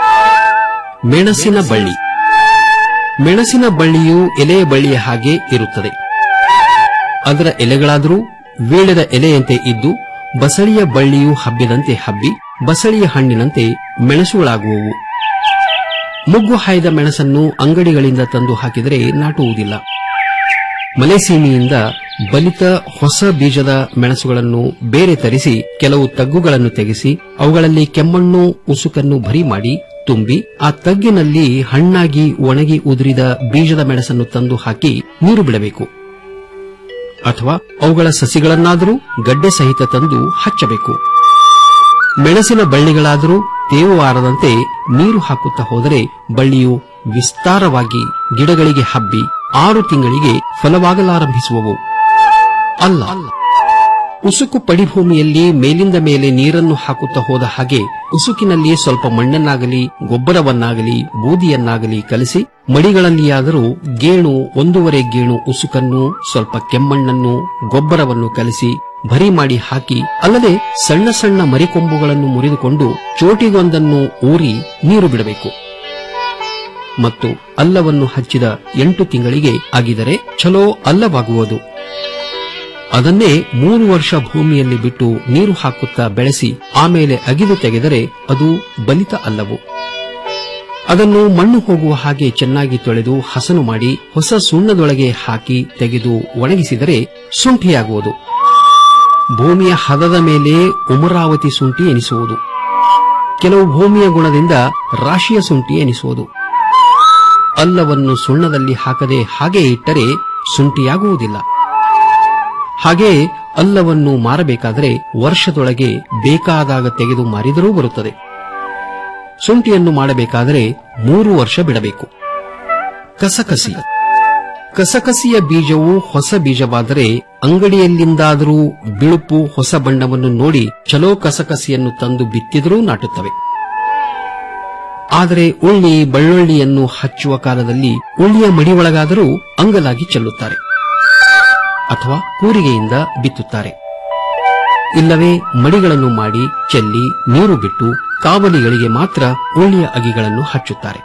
ಮೆಣಸಿನ ಬಳ್ಳಿ ಮೆಣಸಿನ ಬಳ್ಳಿಯು ಎಲೆಯ ಬಳ್ಳಿಯ ಹಾಗೆ ಇರುತ್ತದೆ ಅದರ ಎಲೆಗಳಾದರೂ ವೀಳದ ಎಲೆಯಂತೆ ಇದ್ದು ಬಸಳಿಯ ಬಳ್ಳಿಯು ಹಬ್ಬಿದಂತೆ ಹಬ್ಬಿ ಬಸಳಿಯ ಹಣ್ಣಿನಂತೆ ಮೆಣಸುಗಳಾಗುವವು ಮುಗ್ಗು ಹಾಯ್ದ ಮೆಣಸನ್ನು ಅಂಗಡಿಗಳಿಂದ ತಂದು ಹಾಕಿದರೆ ನಾಟುವುದಿಲ್ಲ ಮಲೆಸೀಮೆಯಿಂದ ಬಲಿತ ಹೊಸ ಬೀಜದ ಮೆಣಸುಗಳನ್ನು ಬೇರೆ ತರಿಸಿ ಕೆಲವು ತಗ್ಗುಗಳನ್ನು ತೆಗೆಸಿ ಅವುಗಳಲ್ಲಿ ಕೆಮ್ಮಣ್ಣು ಉಸುಕನ್ನು ಭರಿ ಮಾಡಿ ತುಂಬಿ ಆ ತಗ್ಗಿನಲ್ಲಿ ಹಣ್ಣಾಗಿ ಒಣಗಿ ಉದುರಿದ ಬೀಜದ ಮೆಣಸನ್ನು ತಂದು ಹಾಕಿ ನೀರು ಬಿಡಬೇಕು ಅಥವಾ ಅವುಗಳ ಸಸಿಗಳನ್ನಾದರೂ ಗಡ್ಡೆ ಸಹಿತ ತಂದು ಹಚ್ಚಬೇಕು ಮೆಣಸಿನ ಬಳ್ಳಿಗಳಾದರೂ ತೇವಾರದಂತೆ ನೀರು ಹಾಕುತ್ತಾ ಹೋದರೆ ಬಳ್ಳಿಯು ವಿಸ್ತಾರವಾಗಿ ಗಿಡಗಳಿಗೆ ಹಬ್ಬಿ ಆರು ತಿಂಗಳಿಗೆ ಫಲವಾಗಲಾರಂಭಿಸುವವು ಅಲ್ಲ ಉಸುಕು ಪಡಿಭೂಮಿಯಲ್ಲಿ ಮೇಲಿಂದ ಮೇಲೆ ನೀರನ್ನು ಹಾಕುತ್ತಾ ಹೋದ ಹಾಗೆ ಉಸುಕಿನಲ್ಲಿ ಸ್ವಲ್ಪ ಮಣ್ಣನ್ನಾಗಲಿ ಗೊಬ್ಬರವನ್ನಾಗಲಿ ಬೂದಿಯನ್ನಾಗಲಿ ಕಲಿಸಿ ಮಡಿಗಳಲ್ಲಿಯಾದರೂ ಗೇಣು ಒಂದೂವರೆ ಗೇಣು ಉಸುಕನ್ನು ಸ್ವಲ್ಪ ಕೆಮ್ಮಣ್ಣನ್ನು ಗೊಬ್ಬರವನ್ನು ಕಲಿಸಿ ಭರಿ ಮಾಡಿ ಹಾಕಿ ಅಲ್ಲದೆ ಸಣ್ಣ ಸಣ್ಣ ಮರಿಕೊಂಬುಗಳನ್ನು ಮುರಿದುಕೊಂಡು ಚೋಟಿಗೊಂದನ್ನು ಊರಿ ನೀರು ಬಿಡಬೇಕು ಮತ್ತು ಅಲ್ಲವನ್ನು ಹಚ್ಚಿದ ಎಂಟು ತಿಂಗಳಿಗೆ ಆಗಿದರೆ ಛಲೋ ಅಲ್ಲವಾಗುವುದು ಅದನ್ನೇ ಮೂರು ವರ್ಷ ಭೂಮಿಯಲ್ಲಿ ಬಿಟ್ಟು ನೀರು ಹಾಕುತ್ತಾ ಬೆಳೆಸಿ ಆಮೇಲೆ ಅಗಿದು ತೆಗೆದರೆ ಅದು ಬಲಿತ ಅಲ್ಲವು ಅದನ್ನು ಮಣ್ಣು ಹೋಗುವ ಹಾಗೆ ಚೆನ್ನಾಗಿ ತೊಳೆದು ಹಸನು ಮಾಡಿ ಹೊಸ ಸುಣ್ಣದೊಳಗೆ ಹಾಕಿ ತೆಗೆದು ಒಣಗಿಸಿದರೆ ಶುಂಠಿಯಾಗುವುದು ಭೂಮಿಯ ಹದದ ಮೇಲೆ ಉಮರಾವತಿ ಶುಂಠಿ ಎನಿಸುವುದು ಕೆಲವು ಭೂಮಿಯ ಗುಣದಿಂದ ರಾಶಿಯ ಶುಂಠಿ ಎನಿಸುವುದು ಅಲ್ಲವನ್ನು ಸುಣ್ಣದಲ್ಲಿ ಹಾಕದೆ ಹಾಗೆ ಇಟ್ಟರೆ ಶುಂಠಿಯಾಗುವುದಿಲ್ಲ ಹಾಗೆ ಅಲ್ಲವನ್ನು ಮಾರಬೇಕಾದರೆ ವರ್ಷದೊಳಗೆ ಬೇಕಾದಾಗ ತೆಗೆದು ಮಾರಿದರೂ ಬರುತ್ತದೆ ಶುಂಠಿಯನ್ನು ಮಾಡಬೇಕಾದರೆ ಮೂರು ವರ್ಷ ಬಿಡಬೇಕು ಕಸಕಸಿ ಕಸಕಸಿಯ ಬೀಜವು ಹೊಸ ಬೀಜವಾದರೆ ಅಂಗಡಿಯಲ್ಲಿಂದಾದರೂ ಬಿಳುಪು ಹೊಸ ಬಣ್ಣವನ್ನು ನೋಡಿ ಚಲೋ ಕಸಕಸಿಯನ್ನು ತಂದು ಬಿತ್ತಿದರೂ ನಾಟುತ್ತವೆ ಆದರೆ ಉಳ್ಳಿ ಬಳ್ಳುಳ್ಳಿಯನ್ನು ಹಚ್ಚುವ ಕಾಲದಲ್ಲಿ ಉಳ್ಳಿಯ ಮಡಿಯೊಳಗಾದರೂ ಅಂಗಲಾಗಿ ಚೆಲ್ಲುತ್ತಾರೆ ಅಥವಾ ಕೂರಿಗೆಯಿಂದ ಬಿತ್ತುತ್ತಾರೆ ಇಲ್ಲವೇ ಮಡಿಗಳನ್ನು ಮಾಡಿ ಚೆಲ್ಲಿ ನೀರು ಬಿಟ್ಟು ಕಾವಲಿಗಳಿಗೆ ಮಾತ್ರ ಉಳ್ಳಿಯ ಅಗಿಗಳನ್ನು ಹಚ್ಚುತ್ತಾರೆ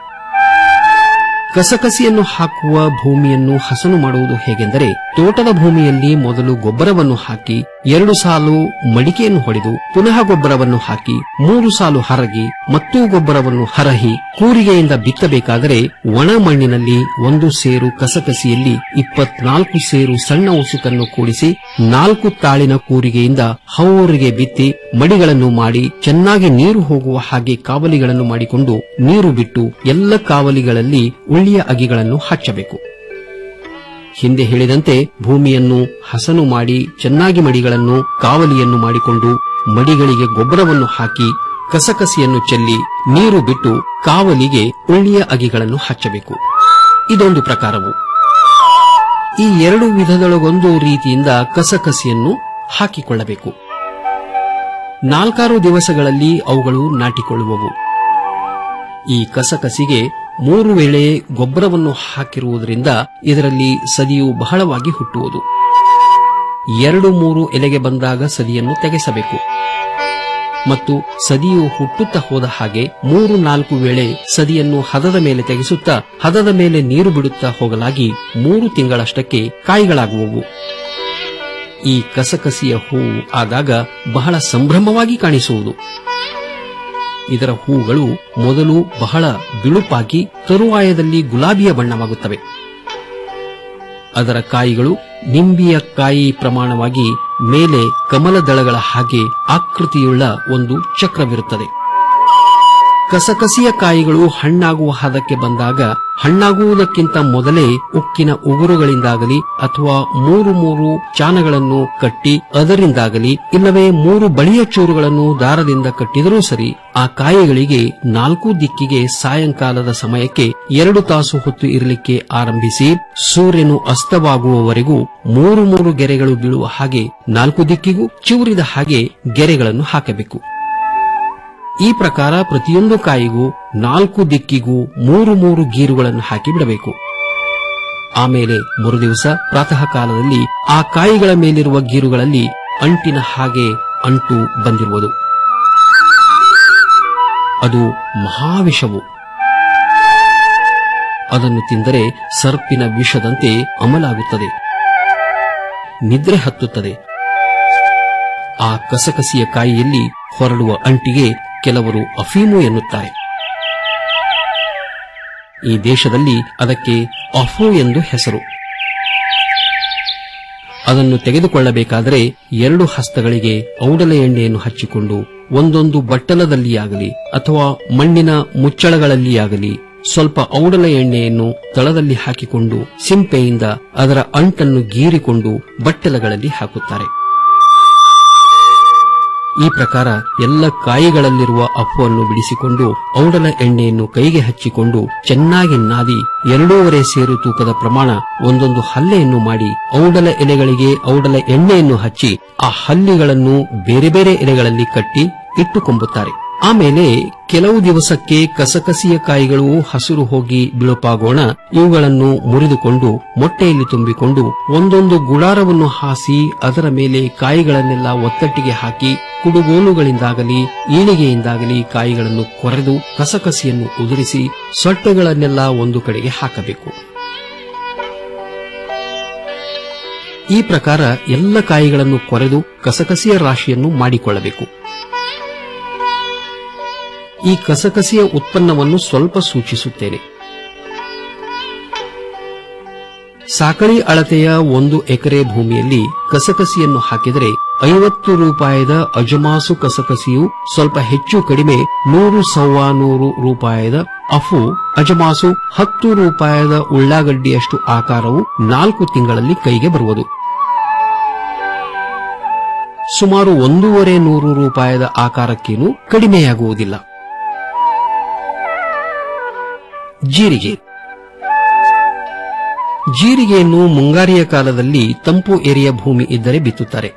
ಕಸಕಸಿಯನ್ನು ಹಾಕುವ ಭೂಮಿಯನ್ನು ಹಸನು ಮಾಡುವುದು ಹೇಗೆಂದರೆ ತೋಟದ ಭೂಮಿಯಲ್ಲಿ ಮೊದಲು ಗೊಬ್ಬರವನ್ನು ಹಾಕಿ ಎರಡು ಸಾಲು ಮಡಿಕೆಯನ್ನು ಹೊಡೆದು ಪುನಃ ಗೊಬ್ಬರವನ್ನು ಹಾಕಿ ಮೂರು ಸಾಲು ಹರಗಿ ಮತ್ತೂ ಗೊಬ್ಬರವನ್ನು ಹರಹಿ ಕೂರಿಗೆಯಿಂದ ಬಿತ್ತಬೇಕಾದರೆ ಒಣ ಮಣ್ಣಿನಲ್ಲಿ ಒಂದು ಸೇರು ಕಸಕಸಿಯಲ್ಲಿ ಇಪ್ಪತ್ನಾಲ್ಕು ಸೇರು ಸಣ್ಣ ಉಸುಕನ್ನು ಕೂಡಿಸಿ ನಾಲ್ಕು ತಾಳಿನ ಕೂರಿಗೆಯಿಂದ ಹೌರಿಗೆ ಬಿತ್ತಿ ಮಡಿಗಳನ್ನು ಮಾಡಿ ಚೆನ್ನಾಗಿ ನೀರು ಹೋಗುವ ಹಾಗೆ ಕಾವಲಿಗಳನ್ನು ಮಾಡಿಕೊಂಡು ನೀರು ಬಿಟ್ಟು ಎಲ್ಲ ಕಾವಲಿಗಳಲ್ಲಿ ಉಳ್ಳಿಯ ಅಗಿಗಳನ್ನು ಹಚ್ಚಬೇಕು ಹಿಂದೆ ಹೇಳಿದಂತೆ ಭೂಮಿಯನ್ನು ಹಸನು ಮಾಡಿ ಚೆನ್ನಾಗಿ ಮಡಿಗಳನ್ನು ಕಾವಲಿಯನ್ನು ಮಾಡಿಕೊಂಡು ಮಡಿಗಳಿಗೆ ಗೊಬ್ಬರವನ್ನು ಹಾಕಿ ಕಸಕಸಿಯನ್ನು ಚೆಲ್ಲಿ ನೀರು ಬಿಟ್ಟು ಕಾವಲಿಗೆ ಉಳ್ಳಿಯ ಅಗಿಗಳನ್ನು ಹಚ್ಚಬೇಕು ಇದೊಂದು ಪ್ರಕಾರವು ಈ ಎರಡು ವಿಧದೊಳಗೊಂದು ರೀತಿಯಿಂದ ಕಸಕಸಿಯನ್ನು ಹಾಕಿಕೊಳ್ಳಬೇಕು ನಾಲ್ಕಾರು ದಿವಸಗಳಲ್ಲಿ ಅವುಗಳು ನಾಟಿಕೊಳ್ಳುವವು ಈ ಕಸಕಸಿಗೆ ಮೂರು ವೇಳೆ ಗೊಬ್ಬರವನ್ನು ಹಾಕಿರುವುದರಿಂದ ಇದರಲ್ಲಿ ಸದಿಯು ಬಹಳವಾಗಿ ಹುಟ್ಟುವುದು ಎರಡು ಮೂರು ಎಲೆಗೆ ಬಂದಾಗ ಸದಿಯನ್ನು ತೆಗೆಸಬೇಕು ಮತ್ತು ಸದಿಯು ಹುಟ್ಟುತ್ತಾ ಹೋದ ಹಾಗೆ ಮೂರು ನಾಲ್ಕು ವೇಳೆ ಸದಿಯನ್ನು ಹದದ ಮೇಲೆ ತೆಗೆಸುತ್ತಾ ಹದದ ಮೇಲೆ ನೀರು ಬಿಡುತ್ತಾ ಹೋಗಲಾಗಿ ಮೂರು ತಿಂಗಳಷ್ಟಕ್ಕೆ ಕಾಯಿಗಳಾಗುವವು ಈ ಕಸಕಸಿಯ ಹೂವು ಆದಾಗ ಬಹಳ ಸಂಭ್ರಮವಾಗಿ ಕಾಣಿಸುವುದು ಇದರ ಹೂಗಳು ಮೊದಲು ಬಹಳ ಬಿಳುಪಾಗಿ ತರುವಾಯದಲ್ಲಿ ಗುಲಾಬಿಯ ಬಣ್ಣವಾಗುತ್ತವೆ ಅದರ ಕಾಯಿಗಳು ನಿಂಬಿಯ ಕಾಯಿ ಪ್ರಮಾಣವಾಗಿ ಮೇಲೆ ಕಮಲದಳಗಳ ಹಾಗೆ ಆಕೃತಿಯುಳ್ಳ ಒಂದು ಚಕ್ರವಿರುತ್ತದೆ ಕಸಕಸಿಯ ಕಾಯಿಗಳು ಹಣ್ಣಾಗುವ ಹದಕ್ಕೆ ಬಂದಾಗ ಹಣ್ಣಾಗುವುದಕ್ಕಿಂತ ಮೊದಲೇ ಉಕ್ಕಿನ ಉಗುರುಗಳಿಂದಾಗಲಿ ಅಥವಾ ಮೂರು ಮೂರು ಚಾನಗಳನ್ನು ಕಟ್ಟಿ ಅದರಿಂದಾಗಲಿ ಇಲ್ಲವೇ ಮೂರು ಬಳಿಯ ಚೂರುಗಳನ್ನು ದಾರದಿಂದ ಕಟ್ಟಿದರೂ ಸರಿ ಆ ಕಾಯಿಗಳಿಗೆ ನಾಲ್ಕು ದಿಕ್ಕಿಗೆ ಸಾಯಂಕಾಲದ ಸಮಯಕ್ಕೆ ಎರಡು ತಾಸು ಹೊತ್ತು ಇರಲಿಕ್ಕೆ ಆರಂಭಿಸಿ ಸೂರ್ಯನು ಅಸ್ತವಾಗುವವರೆಗೂ ಮೂರು ಮೂರು ಗೆರೆಗಳು ಬೀಳುವ ಹಾಗೆ ನಾಲ್ಕು ದಿಕ್ಕಿಗೂ ಚಿವುರಿದ ಹಾಗೆ ಗೆರೆಗಳನ್ನು ಹಾಕಬೇಕು ಈ ಪ್ರಕಾರ ಪ್ರತಿಯೊಂದು ಕಾಯಿಗೂ ನಾಲ್ಕು ದಿಕ್ಕಿಗೂ ಮೂರು ಮೂರು ಗೀರುಗಳನ್ನು ಹಾಕಿ ಬಿಡಬೇಕು ಆಮೇಲೆ ಮರುದಿವಸ ಪ್ರಾತಃ ಕಾಲದಲ್ಲಿ ಆ ಕಾಯಿಗಳ ಮೇಲಿರುವ ಗೀರುಗಳಲ್ಲಿ ಅಂಟಿನ ಹಾಗೆ ಅಂಟು ಬಂದಿರುವುದು ಅದು ಮಹಾವಿಷವು ಅದನ್ನು ತಿಂದರೆ ಸರ್ಪಿನ ವಿಷದಂತೆ ಅಮಲಾಗುತ್ತದೆ ನಿದ್ರೆ ಹತ್ತುತ್ತದೆ ಆ ಕಸಕಸಿಯ ಕಾಯಿಯಲ್ಲಿ ಹೊರಡುವ ಅಂಟಿಗೆ ಕೆಲವರು ಅಫೀಮು ಎನ್ನುತ್ತಾರೆ ಈ ದೇಶದಲ್ಲಿ ಅದಕ್ಕೆ ಅಫೋ ಎಂದು ಹೆಸರು ಅದನ್ನು ತೆಗೆದುಕೊಳ್ಳಬೇಕಾದರೆ ಎರಡು ಹಸ್ತಗಳಿಗೆ ಔಡಲ ಎಣ್ಣೆಯನ್ನು ಹಚ್ಚಿಕೊಂಡು ಒಂದೊಂದು ಬಟ್ಟಲದಲ್ಲಿಯಾಗಲಿ ಅಥವಾ ಮಣ್ಣಿನ ಮುಚ್ಚಳಗಳಲ್ಲಿಯಾಗಲಿ ಸ್ವಲ್ಪ ಔಡಲ ಎಣ್ಣೆಯನ್ನು ತಳದಲ್ಲಿ ಹಾಕಿಕೊಂಡು ಸಿಂಪೆಯಿಂದ ಅದರ ಅಂಟನ್ನು ಗೀರಿಕೊಂಡು ಬಟ್ಟಲಗಳಲ್ಲಿ ಹಾಕುತ್ತಾರೆ ಈ ಪ್ರಕಾರ ಎಲ್ಲ ಕಾಯಿಗಳಲ್ಲಿರುವ ಅಪ್ಪವನ್ನು ಬಿಡಿಸಿಕೊಂಡು ಔಡಲ ಎಣ್ಣೆಯನ್ನು ಕೈಗೆ ಹಚ್ಚಿಕೊಂಡು ಚೆನ್ನಾಗಿ ನಾದಿ ಎರಡೂವರೆ ಸೇರು ತೂಕದ ಪ್ರಮಾಣ ಒಂದೊಂದು ಹಲ್ಲೆಯನ್ನು ಮಾಡಿ ಔಡಲ ಎಲೆಗಳಿಗೆ ಔಡಲ ಎಣ್ಣೆಯನ್ನು ಹಚ್ಚಿ ಆ ಹಲ್ಲಿಗಳನ್ನು ಬೇರೆ ಬೇರೆ ಎಲೆಗಳಲ್ಲಿ ಕಟ್ಟಿ ಇಟ್ಟುಕೊಂಬುತ್ತಾರೆ ಆಮೇಲೆ ಕೆಲವು ದಿವಸಕ್ಕೆ ಕಸಕಸಿಯ ಕಾಯಿಗಳು ಹಸಿರು ಹೋಗಿ ಬಿಳುಪಾಗೋಣ ಇವುಗಳನ್ನು ಮುರಿದುಕೊಂಡು ಮೊಟ್ಟೆಯಲ್ಲಿ ತುಂಬಿಕೊಂಡು ಒಂದೊಂದು ಗುಡಾರವನ್ನು ಹಾಸಿ ಅದರ ಮೇಲೆ ಕಾಯಿಗಳನ್ನೆಲ್ಲ ಒತ್ತಟ್ಟಿಗೆ ಹಾಕಿ ಕುಡುಗೋಲುಗಳಿಂದಾಗಲಿ ಈಳಿಗೆಯಿಂದಾಗಲಿ ಕಾಯಿಗಳನ್ನು ಕೊರೆದು ಕಸಕಸಿಯನ್ನು ಉದುರಿಸಿ ಸೊಟ್ಟೆಗಳನ್ನೆಲ್ಲ ಒಂದು ಕಡೆಗೆ ಹಾಕಬೇಕು ಈ ಪ್ರಕಾರ ಎಲ್ಲ ಕಾಯಿಗಳನ್ನು ಕೊರೆದು ಕಸಕಸಿಯ ರಾಶಿಯನ್ನು ಮಾಡಿಕೊಳ್ಳಬೇಕು ಈ ಕಸಕಸಿಯ ಉತ್ಪನ್ನವನ್ನು ಸ್ವಲ್ಪ ಸೂಚಿಸುತ್ತೇನೆ ಸಾಕಳಿ ಅಳತೆಯ ಒಂದು ಎಕರೆ ಭೂಮಿಯಲ್ಲಿ ಕಸಕಸಿಯನ್ನು ಹಾಕಿದರೆ ಐವತ್ತು ರೂಪಾಯಿದ ಅಜಮಾಸು ಕಸಕಸಿಯು ಸ್ವಲ್ಪ ಹೆಚ್ಚು ಕಡಿಮೆ ನೂರು ಸವ್ವಾ ನೂರು ರೂಪಾಯಿದ ಅಫು ಅಜಮಾಸು ಹತ್ತು ರೂಪಾಯಿದ ಉಳ್ಳಾಗಡ್ಡಿಯಷ್ಟು ಆಕಾರವು ನಾಲ್ಕು ತಿಂಗಳಲ್ಲಿ ಕೈಗೆ ಬರುವುದು ಸುಮಾರು ಒಂದೂವರೆ ನೂರು ರೂಪಾಯಿದ ಆಕಾರಕ್ಕೇನು ಕಡಿಮೆಯಾಗುವುದಿಲ್ಲ ಜೀರಿಗೆ ಜೀರಿಗೆಯನ್ನು ಮುಂಗಾರಿಯ ಕಾಲದಲ್ಲಿ ತಂಪು ಏರಿಯ ಭೂಮಿ ಇದ್ದರೆ ಬಿತ್ತುತ್ತಾರೆ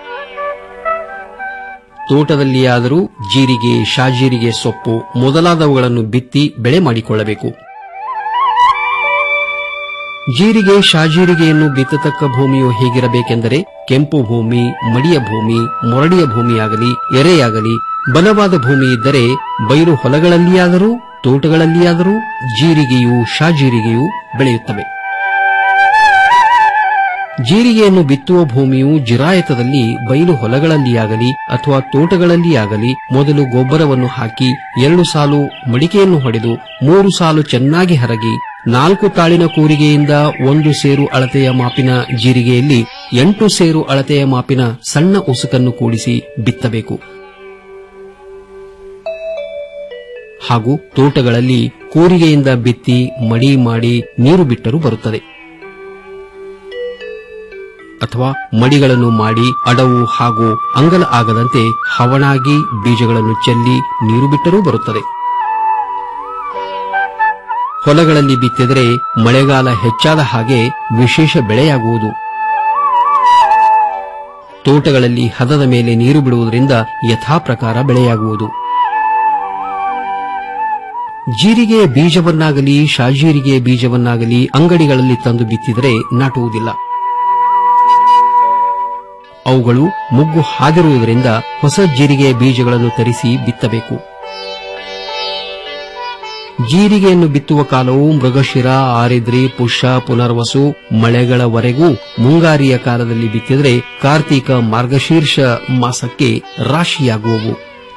ತೋಟದಲ್ಲಿಯಾದರೂ ಜೀರಿಗೆ ಶಾಜೀರಿಗೆ ಸೊಪ್ಪು ಮೊದಲಾದವುಗಳನ್ನು ಬಿತ್ತಿ ಬೆಳೆ ಮಾಡಿಕೊಳ್ಳಬೇಕು ಜೀರಿಗೆ ಶಾಜೀರಿಗೆಯನ್ನು ಬಿತ್ತತಕ್ಕ ಭೂಮಿಯು ಹೇಗಿರಬೇಕೆಂದರೆ ಕೆಂಪು ಭೂಮಿ ಮಡಿಯ ಭೂಮಿ ಮೊರಡಿಯ ಭೂಮಿಯಾಗಲಿ ಎರೆಯಾಗಲಿ ಬಲವಾದ ಭೂಮಿ ಇದ್ದರೆ ಬಯಲು ಹೊಲಗಳಲ್ಲಿಯಾದರೂ ತೋಟಗಳಲ್ಲಿಯಾದರೂ ಜೀರಿಗೆಯು ಶಾಜೀರಿಗೆಯು ಬೆಳೆಯುತ್ತವೆ ಜೀರಿಗೆಯನ್ನು ಬಿತ್ತುವ ಭೂಮಿಯು ಜಿರಾಯತದಲ್ಲಿ ಬಯಲು ಹೊಲಗಳಲ್ಲಿಯಾಗಲಿ ಅಥವಾ ತೋಟಗಳಲ್ಲಿಯಾಗಲಿ ಮೊದಲು ಗೊಬ್ಬರವನ್ನು ಹಾಕಿ ಎರಡು ಸಾಲು ಮಡಿಕೆಯನ್ನು ಹೊಡೆದು ಮೂರು ಸಾಲು ಚೆನ್ನಾಗಿ ಹರಗಿ ನಾಲ್ಕು ತಾಳಿನ ಕೂರಿಗೆಯಿಂದ ಒಂದು ಸೇರು ಅಳತೆಯ ಮಾಪಿನ ಜೀರಿಗೆಯಲ್ಲಿ ಎಂಟು ಸೇರು ಅಳತೆಯ ಮಾಪಿನ ಸಣ್ಣ ಉಸುಕನ್ನು ಕೂಡಿಸಿ ಬಿತ್ತಬೇಕು ಹಾಗೂ ತೋಟಗಳಲ್ಲಿ ಕೂರಿಗೆಯಿಂದ ಬಿತ್ತಿ ಮಡಿ ಮಾಡಿ ನೀರು ಬಿಟ್ಟರೂ ಬರುತ್ತದೆ ಅಥವಾ ಮಡಿಗಳನ್ನು ಮಾಡಿ ಅಡವು ಹಾಗೂ ಅಂಗಲ ಆಗದಂತೆ ಹವಣಾಗಿ ಬೀಜಗಳನ್ನು ಚೆಲ್ಲಿ ನೀರು ಬಿಟ್ಟರೂ ಬರುತ್ತದೆ ಹೊಲಗಳಲ್ಲಿ ಬಿತ್ತಿದರೆ ಮಳೆಗಾಲ ಹೆಚ್ಚಾದ ಹಾಗೆ ವಿಶೇಷ ಬೆಳೆಯಾಗುವುದು ತೋಟಗಳಲ್ಲಿ ಹದದ ಮೇಲೆ ನೀರು ಬಿಡುವುದರಿಂದ ಯಥಾಪ್ರಕಾರ ಬೆಳೆಯಾಗುವುದು ಜೀರಿಗೆಯ ಬೀಜವನ್ನಾಗಲಿ ಶಾಜೀರಿಗೆಯ ಬೀಜವನ್ನಾಗಲಿ ಅಂಗಡಿಗಳಲ್ಲಿ ತಂದು ಬಿತ್ತಿದರೆ ನಾಟುವುದಿಲ್ಲ ಅವುಗಳು ಮುಗ್ಗು ಹಾದಿರುವುದರಿಂದ ಹೊಸ ಜೀರಿಗೆಯ ಬೀಜಗಳನ್ನು ತರಿಸಿ ಬಿತ್ತಬೇಕು ಜೀರಿಗೆಯನ್ನು ಬಿತ್ತುವ ಕಾಲವು ಮೃಗಶಿರ ಆರಿದ್ರಿ ಪುಷ್ಯ ಪುನರ್ವಸು ಮಳೆಗಳವರೆಗೂ ಮುಂಗಾರಿಯ ಕಾಲದಲ್ಲಿ ಬಿತ್ತಿದರೆ ಕಾರ್ತೀಕ ಮಾರ್ಗಶೀರ್ಷ ಮಾಸಕ್ಕೆ ರಾಶಿಯಾಗುವವು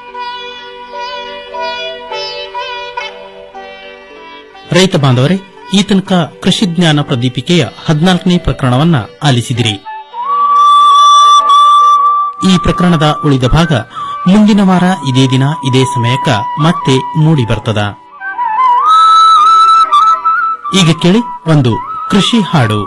ರೈತ ಬಾಂಧವರೇ ಈ ತನಕ ಕೃಷಿ ಜ್ಞಾನ ಪ್ರದೀಪಿಕೆಯ ಹದಿನಾಲ್ಕನೇ ಪ್ರಕರಣವನ್ನ ಆಲಿಸಿದಿರಿ ಈ ಪ್ರಕರಣದ ಉಳಿದ ಭಾಗ ಮುಂದಿನ ವಾರ ಇದೇ ದಿನ ಇದೇ ಸಮಯಕ್ಕ ಮತ್ತೆ ಮೂಡಿ ಬರ್ತದ ಈಗ ಕೇಳಿ ಒಂದು ಕೃಷಿ ಹಾಡು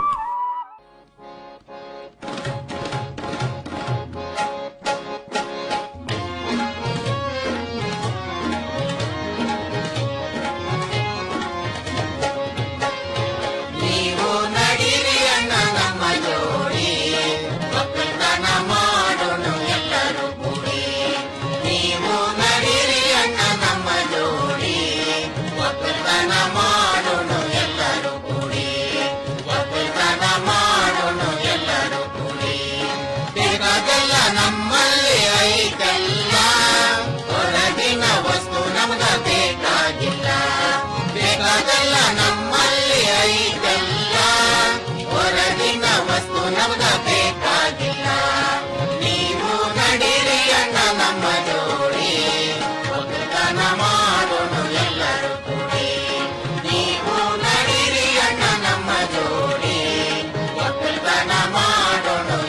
ನೀವು ನಡೀರಿ ಅಣ್ಣ ನಮ್ಮ ಜೋಡಿ ಒಕ್ಕಲ್ತನ ಮಾಡೋಣ ಎಲ್ಲರೂ ಕೂಡಿ ನೀವು ನಡೀರಿ ಅಣ್ಣ ನಮ್ಮ ಜೋಡಿ ಒಕ್ಕಲ್ತನ ಮಾಡೋಣ ಎಲ್ಲರೂ ಕೂಡಿ ಒಕ್ಕಲ್ತನ ಮಾಡೋಣ ಎಲ್ಲರೂ ಕೂಡಿ ಬೇಕಾದೆಲ್ಲ ನಮ್ಮಲ್ಲಿ ಐತಲ್ಲ ಹೊರಗಿನ ವಸ್ತು ನಮಗ ಬೇಕಾಗಿಲ್ಲ ಬೇಕಾದೆಲ್ಲ ನಮ್ಮಲ್ಲಿ ಐತಲ್ಲ ಹೊರಗಿನ ವಸ್ತು ನಮಗ ಬೇಕಾಗಿಲ್ಲ ನೀವು ನಡೀರಿ ಅಣ್ಣ ನಮ್ಮ ಜೋಡಿ ಒಕ್ಕಲ್ತನ ಮಾಡೋಣ ಎಲ್ಲರೂ ಕೂಡಿ ನೀವು ನಡೀರಿ ಅಣ್ಣ ನಮ್ಮ ಜೋಡಿ ಒಕ್ಕಲ್ತನ ಮಾಡೋಣ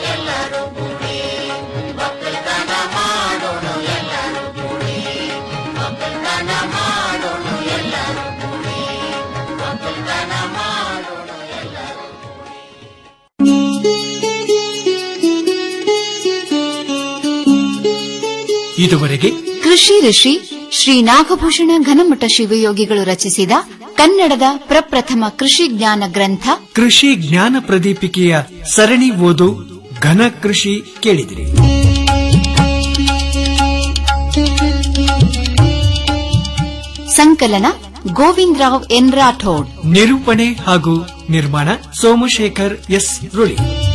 ಇದುವರೆಗೆ ಕೃಷಿ ಋಷಿ ಶ್ರೀ ನಾಗಭೂಷಣ ಘನಮಠ ಶಿವಯೋಗಿಗಳು ರಚಿಸಿದ ಕನ್ನಡದ ಪ್ರಪ್ರಥಮ ಕೃಷಿ ಜ್ಞಾನ ಗ್ರಂಥ ಕೃಷಿ ಜ್ಞಾನ ಪ್ರದೀಪಿಕೆಯ ಸರಣಿ ಓದು ಘನ ಕೃಷಿ ಕೇಳಿದಿರಿ ಸಂಕಲನ ಗೋವಿಂದರಾವ್ ಎನ್ ರಾಠೋಡ್ ನಿರೂಪಣೆ ಹಾಗೂ ನಿರ್ಮಾಣ ಸೋಮಶೇಖರ್ ಎಸ್ ರುಳಿ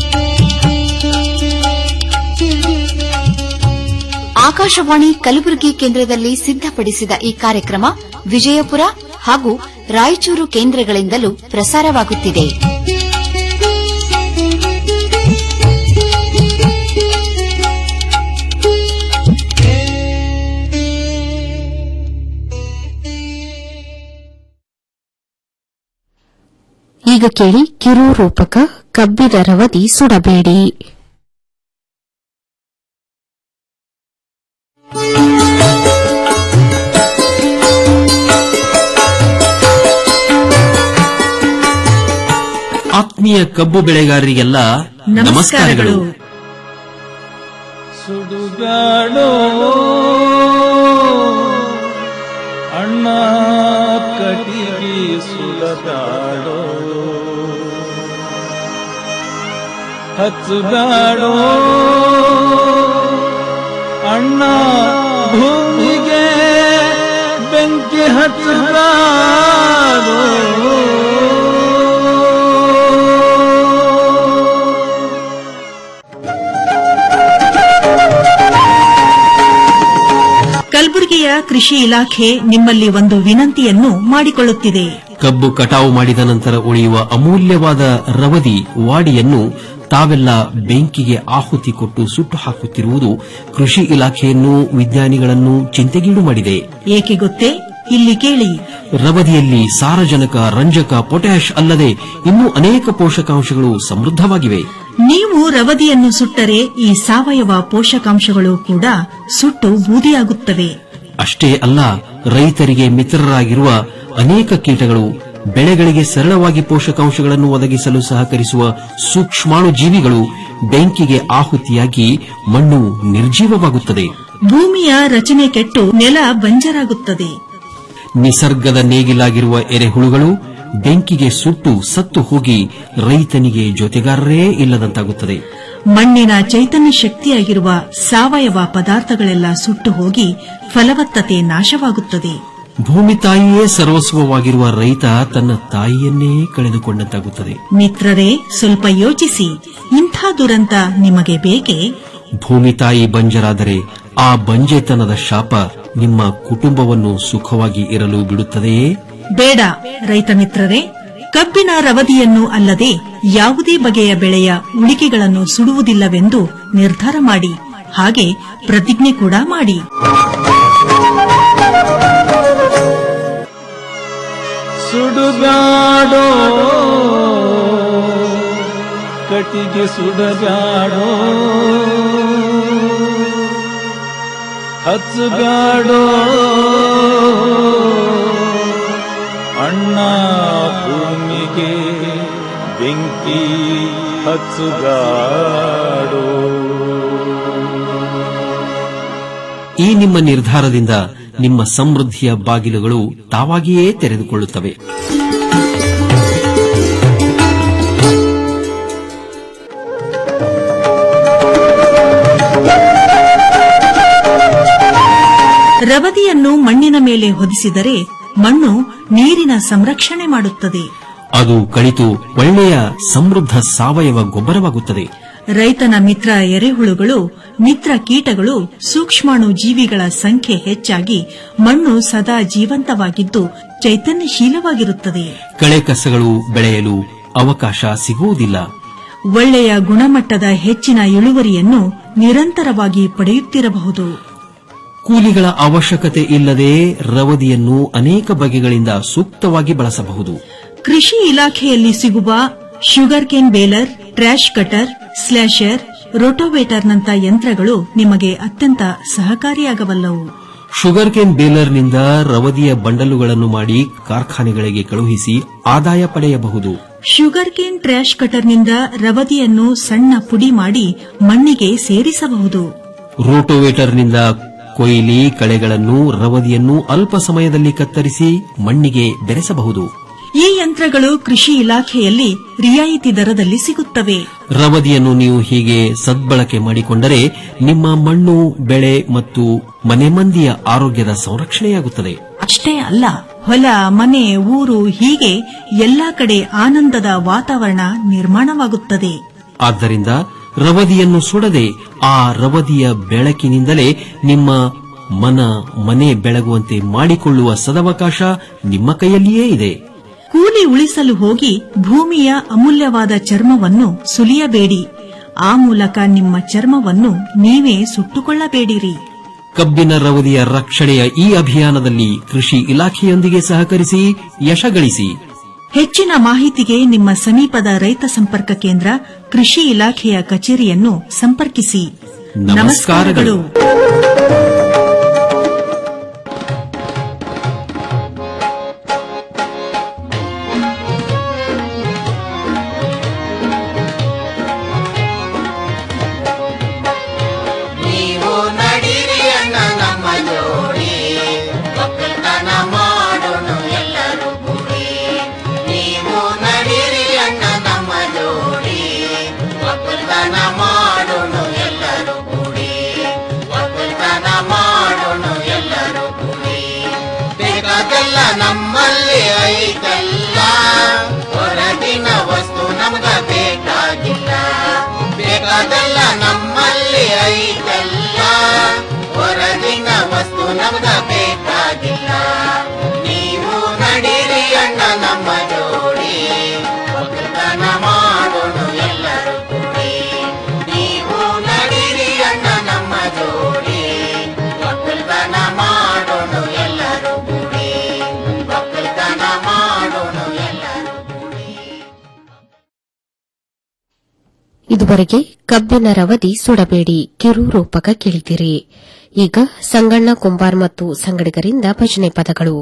ಆಕಾಶವಾಣಿ ಕಲಬುರಗಿ ಕೇಂದ್ರದಲ್ಲಿ ಸಿದ್ಧಪಡಿಸಿದ ಈ ಕಾರ್ಯಕ್ರಮ ವಿಜಯಪುರ ಹಾಗೂ ರಾಯಚೂರು ಕೇಂದ್ರಗಳಿಂದಲೂ ಪ್ರಸಾರವಾಗುತ್ತಿದೆ ಈಗ ಕೇಳಿ ಕಿರು ರೂಪಕ ಕಬ್ಬಿನ ರವದಿ ಸುಡಬೇಡಿ ಆತ್ಮೀಯ ಕಬ್ಬು ಬೆಳೆಗಾರರಿಗೆಲ್ಲ ನಮಸ್ಕಾರಗಳು ಸುಡುಗಾಡೋ ಅಣ್ಣ ಕಟಿಗೆ ಸುಡಗಾಡೋ ಹಚ್ಚುಗಾಡೋ ಅಣ್ಣ ಭೂಮಿಗೆ ಬೆಂಕಿ ಹಚ್ಚುಗಾಡೋ ಕಲಬುರಗಿಯ ಕೃಷಿ ಇಲಾಖೆ ನಿಮ್ಮಲ್ಲಿ ಒಂದು ವಿನಂತಿಯನ್ನು ಮಾಡಿಕೊಳ್ಳುತ್ತಿದೆ ಕಬ್ಬು ಕಟಾವು ಮಾಡಿದ ನಂತರ ಉಳಿಯುವ ಅಮೂಲ್ಯವಾದ ರವದಿ ವಾಡಿಯನ್ನು ತಾವೆಲ್ಲ ಬೆಂಕಿಗೆ ಆಹುತಿ ಕೊಟ್ಟು ಸುಟ್ಟು ಹಾಕುತ್ತಿರುವುದು ಕೃಷಿ ಇಲಾಖೆಯನ್ನು ವಿಜ್ಞಾನಿಗಳನ್ನು ಚಿಂತೆಗೀಡು ಮಾಡಿದೆ ಏಕೆ ಗೊತ್ತೇ ಇಲ್ಲಿ ಕೇಳಿ ರವದಿಯಲ್ಲಿ ಸಾರಜನಕ ರಂಜಕ ಪೊಟ್ಯಾಷ್ ಅಲ್ಲದೆ ಇನ್ನೂ ಅನೇಕ ಪೋಷಕಾಂಶಗಳು ಸಮೃದ್ಧವಾಗಿವೆ ನೀವು ರವದಿಯನ್ನು ಸುಟ್ಟರೆ ಈ ಸಾವಯವ ಪೋಷಕಾಂಶಗಳು ಕೂಡ ಸುಟ್ಟು ಬೂದಿಯಾಗುತ್ತವೆ ಅಷ್ಟೇ ಅಲ್ಲ ರೈತರಿಗೆ ಮಿತ್ರರಾಗಿರುವ ಅನೇಕ ಕೀಟಗಳು ಬೆಳೆಗಳಿಗೆ ಸರಳವಾಗಿ ಪೋಷಕಾಂಶಗಳನ್ನು ಒದಗಿಸಲು ಸಹಕರಿಸುವ ಸೂಕ್ಷ್ಮಾಣು ಜೀವಿಗಳು ಬೆಂಕಿಗೆ ಆಹುತಿಯಾಗಿ ಮಣ್ಣು ನಿರ್ಜೀವವಾಗುತ್ತದೆ ಭೂಮಿಯ ರಚನೆ ಕೆಟ್ಟು ನೆಲ ಬಂಜರಾಗುತ್ತದೆ ನಿಸರ್ಗದ ನೇಗಿಲಾಗಿರುವ ಎರೆಹುಳುಗಳು ಬೆಂಕಿಗೆ ಸುಟ್ಟು ಸತ್ತು ಹೋಗಿ ರೈತನಿಗೆ ಜೊತೆಗಾರರೇ ಇಲ್ಲದಂತಾಗುತ್ತದೆ ಮಣ್ಣಿನ ಚೈತನ್ಯ ಶಕ್ತಿಯಾಗಿರುವ ಸಾವಯವ ಪದಾರ್ಥಗಳೆಲ್ಲ ಸುಟ್ಟು ಹೋಗಿ ಫಲವತ್ತತೆ ನಾಶವಾಗುತ್ತದೆ ಭೂಮಿ ತಾಯಿಯೇ ಸರ್ವಸ್ವವಾಗಿರುವ ರೈತ ತನ್ನ ತಾಯಿಯನ್ನೇ ಕಳೆದುಕೊಂಡಂತಾಗುತ್ತದೆ ಮಿತ್ರರೇ ಸ್ವಲ್ಪ ಯೋಚಿಸಿ ಇಂಥ ದುರಂತ ನಿಮಗೆ ಬೇಕೇ ಭೂಮಿ ತಾಯಿ ಬಂಜರಾದರೆ ಆ ಬಂಜೆತನದ ಶಾಪ ನಿಮ್ಮ ಕುಟುಂಬವನ್ನು ಸುಖವಾಗಿ ಇರಲು ಬಿಡುತ್ತದೆಯೇ ಬೇಡ ರೈತ ಮಿತ್ರರೇ ಕಬ್ಬಿನ ರವದಿಯನ್ನು ಅಲ್ಲದೆ ಯಾವುದೇ ಬಗೆಯ ಬೆಳೆಯ ಉಳಿಕೆಗಳನ್ನು ಸುಡುವುದಿಲ್ಲವೆಂದು ನಿರ್ಧಾರ ಮಾಡಿ ಹಾಗೆ ಪ್ರತಿಜ್ಞೆ ಕೂಡ ಮಾಡಿ ಸುಡುಗಾಡೋ ಕಟಿಗೆ ಸುಡಗಾಡೋ ಹಚ್ಚುಗಾಡೋ ಅಣ್ಣ ಭೂಮಿಗೆ ಬೆಂಕಿ ಹಚ್ಚುಗಾಡೋ ಈ ನಿಮ್ಮ ನಿರ್ಧಾರದಿಂದ ನಿಮ್ಮ ಸಮೃದ್ಧಿಯ ಬಾಗಿಲುಗಳು ತಾವಾಗಿಯೇ ತೆರೆದುಕೊಳ್ಳುತ್ತವೆ ರವದಿಯನ್ನು ಮಣ್ಣಿನ ಮೇಲೆ ಹೊದಿಸಿದರೆ ಮಣ್ಣು ನೀರಿನ ಸಂರಕ್ಷಣೆ ಮಾಡುತ್ತದೆ ಅದು ಕಳಿತು ಒಳ್ಳೆಯ ಸಮೃದ್ಧ ಸಾವಯವ ಗೊಬ್ಬರವಾಗುತ್ತದೆ ರೈತನ ಮಿತ್ರ ಎರೆಹುಳುಗಳು ಮಿತ್ರ ಕೀಟಗಳು ಸೂಕ್ಷ್ಮಾಣು ಜೀವಿಗಳ ಸಂಖ್ಯೆ ಹೆಚ್ಚಾಗಿ ಮಣ್ಣು ಸದಾ ಜೀವಂತವಾಗಿದ್ದು ಚೈತನ್ಯಶೀಲವಾಗಿರುತ್ತದೆ ಕಳೆ ಕಸಗಳು ಬೆಳೆಯಲು ಅವಕಾಶ ಸಿಗುವುದಿಲ್ಲ ಒಳ್ಳೆಯ ಗುಣಮಟ್ಟದ ಹೆಚ್ಚಿನ ಇಳುವರಿಯನ್ನು ನಿರಂತರವಾಗಿ ಪಡೆಯುತ್ತಿರಬಹುದು ಕೂಲಿಗಳ ಅವಶ್ಯಕತೆ ಇಲ್ಲದೆ ರವದಿಯನ್ನು ಅನೇಕ ಬಗೆಗಳಿಂದ ಸೂಕ್ತವಾಗಿ ಬಳಸಬಹುದು ಕೃಷಿ ಇಲಾಖೆಯಲ್ಲಿ ಸಿಗುವ sugar cane baler trash cutter slasher ರೋಟೋವೇಟರ್ನಂತ ಯಂತ್ರಗಳು ನಿಮಗೆ ಅತ್ಯಂತ ಸಹಕಾರಿಯಾಗಬಲ್ಲವು ಶುಗರ್ ಕೇನ್ ಬೇಲರ್ನಿಂದ ರವದಿಯ ಬಂಡಲುಗಳನ್ನು ಮಾಡಿ ಕಾರ್ಖಾನೆಗಳಿಗೆ ಕಳುಹಿಸಿ ಆದಾಯ ಪಡೆಯಬಹುದು ಶುಗರ್ ಕೇನ್ ಟ್ರ್ಯಾಶ್ ಕಟರ್ನಿಂದ ರವದಿಯನ್ನು ಸಣ್ಣ ಪುಡಿ ಮಾಡಿ ಮಣ್ಣಿಗೆ ಸೇರಿಸಬಹುದು ರೋಟೋವೇಟರ್ನಿಂದ ಕೊಯ್ಲಿ ಕಳೆಗಳನ್ನು ರವದಿಯನ್ನು ಅಲ್ಪ ಸಮಯದಲ್ಲಿ ಕತ್ತರಿಸಿ ಮಣ್ಣಿಗೆ ಬೆರೆಸಬಹುದು ಈ ಯಂತ್ರಗಳು ಕೃಷಿ ಇಲಾಖೆಯಲ್ಲಿ ರಿಯಾಯಿತಿ ದರದಲ್ಲಿ ಸಿಗುತ್ತವೆ ರವದಿಯನ್ನು ನೀವು ಹೀಗೆ ಸದ್ಬಳಕೆ ಮಾಡಿಕೊಂಡರೆ ನಿಮ್ಮ ಮಣ್ಣು ಬೆಳೆ ಮತ್ತು ಮನೆ ಮಂದಿಯ ಆರೋಗ್ಯದ ಸಂರಕ್ಷಣೆಯಾಗುತ್ತದೆ ಅಷ್ಟೇ ಅಲ್ಲ ಹೊಲ ಮನೆ ಊರು ಹೀಗೆ ಎಲ್ಲಾ ಕಡೆ ಆನಂದದ ವಾತಾವರಣ ನಿರ್ಮಾಣವಾಗುತ್ತದೆ ಆದ್ದರಿಂದ ರವದಿಯನ್ನು ಸುಡದೆ ಆ ರವದಿಯ ಬೆಳಕಿನಿಂದಲೇ ನಿಮ್ಮ ಮನ ಮನೆ ಬೆಳಗುವಂತೆ ಮಾಡಿಕೊಳ್ಳುವ ಸದವಕಾಶ ನಿಮ್ಮ ಕೈಯಲ್ಲಿಯೇ ಇದೆ ಕೂಲಿ ಉಳಿಸಲು ಹೋಗಿ ಭೂಮಿಯ ಅಮೂಲ್ಯವಾದ ಚರ್ಮವನ್ನು ಸುಲಿಯಬೇಡಿ ಆ ಮೂಲಕ ನಿಮ್ಮ ಚರ್ಮವನ್ನು ನೀವೇ ಸುಟ್ಟುಕೊಳ್ಳಬೇಡಿರಿ ಕಬ್ಬಿನ ರವದಿಯ ರಕ್ಷಣೆಯ ಈ ಅಭಿಯಾನದಲ್ಲಿ ಕೃಷಿ ಇಲಾಖೆಯೊಂದಿಗೆ ಸಹಕರಿಸಿ ಯಶಗಳಿಸಿ ಹೆಚ್ಚಿನ ಮಾಹಿತಿಗೆ ನಿಮ್ಮ ಸಮೀಪದ ರೈತ ಸಂಪರ್ಕ ಕೇಂದ್ರ ಕೃಷಿ ಇಲಾಖೆಯ ಕಚೇರಿಯನ್ನು ಸಂಪರ್ಕಿಸಿ ನಮಸ್ಕಾರಗಳು ನೀವು ನಡೀರಿ ಅಣ್ಣ ನಮ್ಮ ಜೋಡಿ ಒಕ್ಕಲ್ತನ ಮಾಡೋಣ ಎಲ್ಲರೂ ಕೂಡಿ ನೀವು ನಡೀರಿ ಅಣ್ಣ ನಮ್ಮ ಜೋಡಿ ಒಕ್ಕಲ್ತನ ಮಾಡೋಣ ಎಲ್ಲರೂ ಕೂಡಿ ಒಕ್ಕಲ್ತನ ಮಾಡೋಣ ಎಲ್ಲರೂ ಕೂಡಿ ಬೇಕಾದಲ್ಲ ನಮ್ಮಲ್ಲಿ ಐತಲ್ಲ ಹೊರಗಿನ ವಸ್ತು ನಮ್ಗ ಬೇಕಾಗಿಲ್ಲ ಬೇಕಾದಲ್ಲ ನಮ್ಮಲ್ಲಿ ಐತಲ್ಲ ಹೊರಗಿನ ವಸ್ತು ನಮ್ಗ ಬೇಕಾಗಿಲ್ಲ ನೀವು ನಡೀರಿ ಅಣ್ಣ ನಮ್ಮ ಜೋಡಿ ಒಕ್ಕಲ್ತನ ಮಾಡೋಣ ಎಲ್ಲರೂ ಕೂಡಿ ನೀವು ನಡೀರಿ ಅಣ್ಣ ನಮ್ಮ ಜೋಡಿ ಒಕ್ಕಲ್ತನ ಮಾಡೋಣ ಎಲ್ಲರೂ ಕೂಡಿ ಒಕ್ಕಲ್ತನ ಮಾಡೋಣ ಎಲ್ಲರೂ ಇದುವರೆಗೆ ಕಬ್ಬಿನ ರವದಿ ಸುಡಬೇಡಿ ಕಿರು ರೂಪಕ ಕೇಳಿದಿರಿ ಈಗ ಸಂಗಣ್ಣ ಕುಂಬಾರ್ ಮತ್ತು ಸಂಗಡಿಗರಿಂದ ಭಜನೆ ಪದಗಳು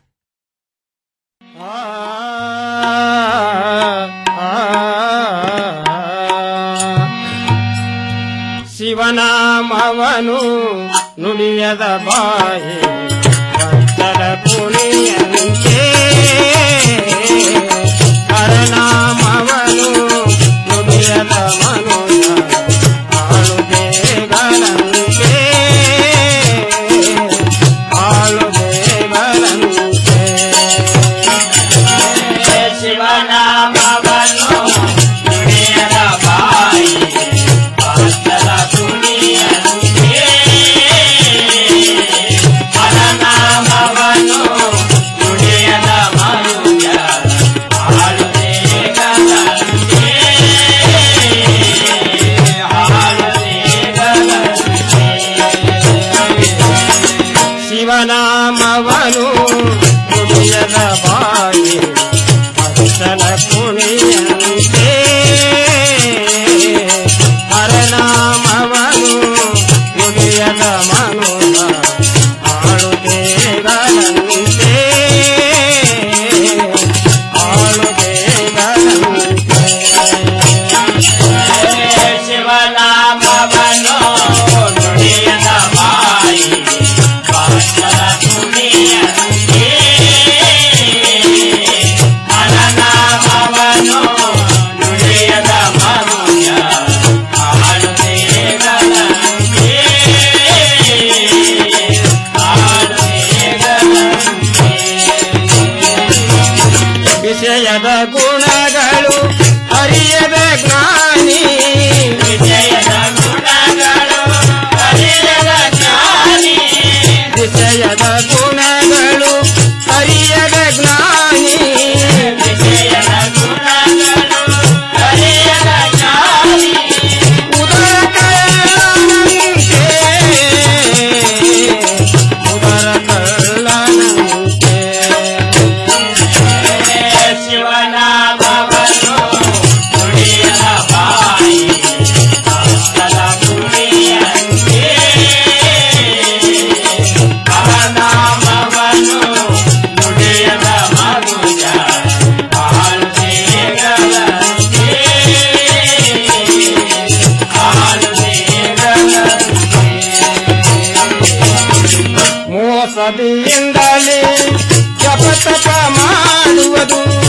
ಶಿವನಾಮವನು ನುಡಿಯದ ಬಾಯಿ ಭಕ್ತರ ಪುಣಿಯಂತೆ ಹರನಾಮವನು ನುಡಿಯದ ಮನುಜ ಆಳುದೇಗಳಂತೆ ಆಳುದೇಗಳಂತೆ ಶಿವನಾಮವನು ನುಡಿಯದ ಬಾಯಿ ಭಕ್ತರ ಪುಣಿಯಂತೆ ಹರನಾಮವನು ನುಡಿಯದ ಮನುಜ ಆಳುದೇಗಳಂತೆ ಶಿವನಾಮವನು ನುಡಿಯದ ಬಾಯಿ ಭಕ್ತನ ಪುಣಿಯಂತೆ ಹರನಾಮವನು ನುಡಿಯದ ಮನುಜ ಆಳುದೇಗಳಂತೆ ಆಳುದೇಗಳಂತೆ ಶಿವನಾಮವನು ನುಡಿಯದ ಬಾಯಿ ಭಕ್ತರ ಪುಣಿಯಂತೆ ಹರನಾಮವನು ನುಡಿಯದ ಮನುಜ ಆಳುದೇಗಳಂತೆ ವಿಷಯದ ಗುಣಗಳು ಅರಿಯದ ಜ್ಞಾನಿ ವಿಷಯದ ಗುಣಗಳು ಅರಿಯದ ಜ್ಞಾನಿ ವಿಷಯದ ಗುಣಗಳು ಅರಿಯದ ಜ್ಞಾನಿ ವಿಷಯದ ಗುಣಗಳು ಅರಿಯದ ಜ್ಞಾನಿ ಉದರ ಕಳ್ಳನಂತೆ ಉದರ ಕಳ್ಳನಂತೆ ಶಿವನಾಮವನು ನೆಮ್ಮದಿಯಿಂದಲೇ ಜಪ ತಪ ಮಾಡುವುದು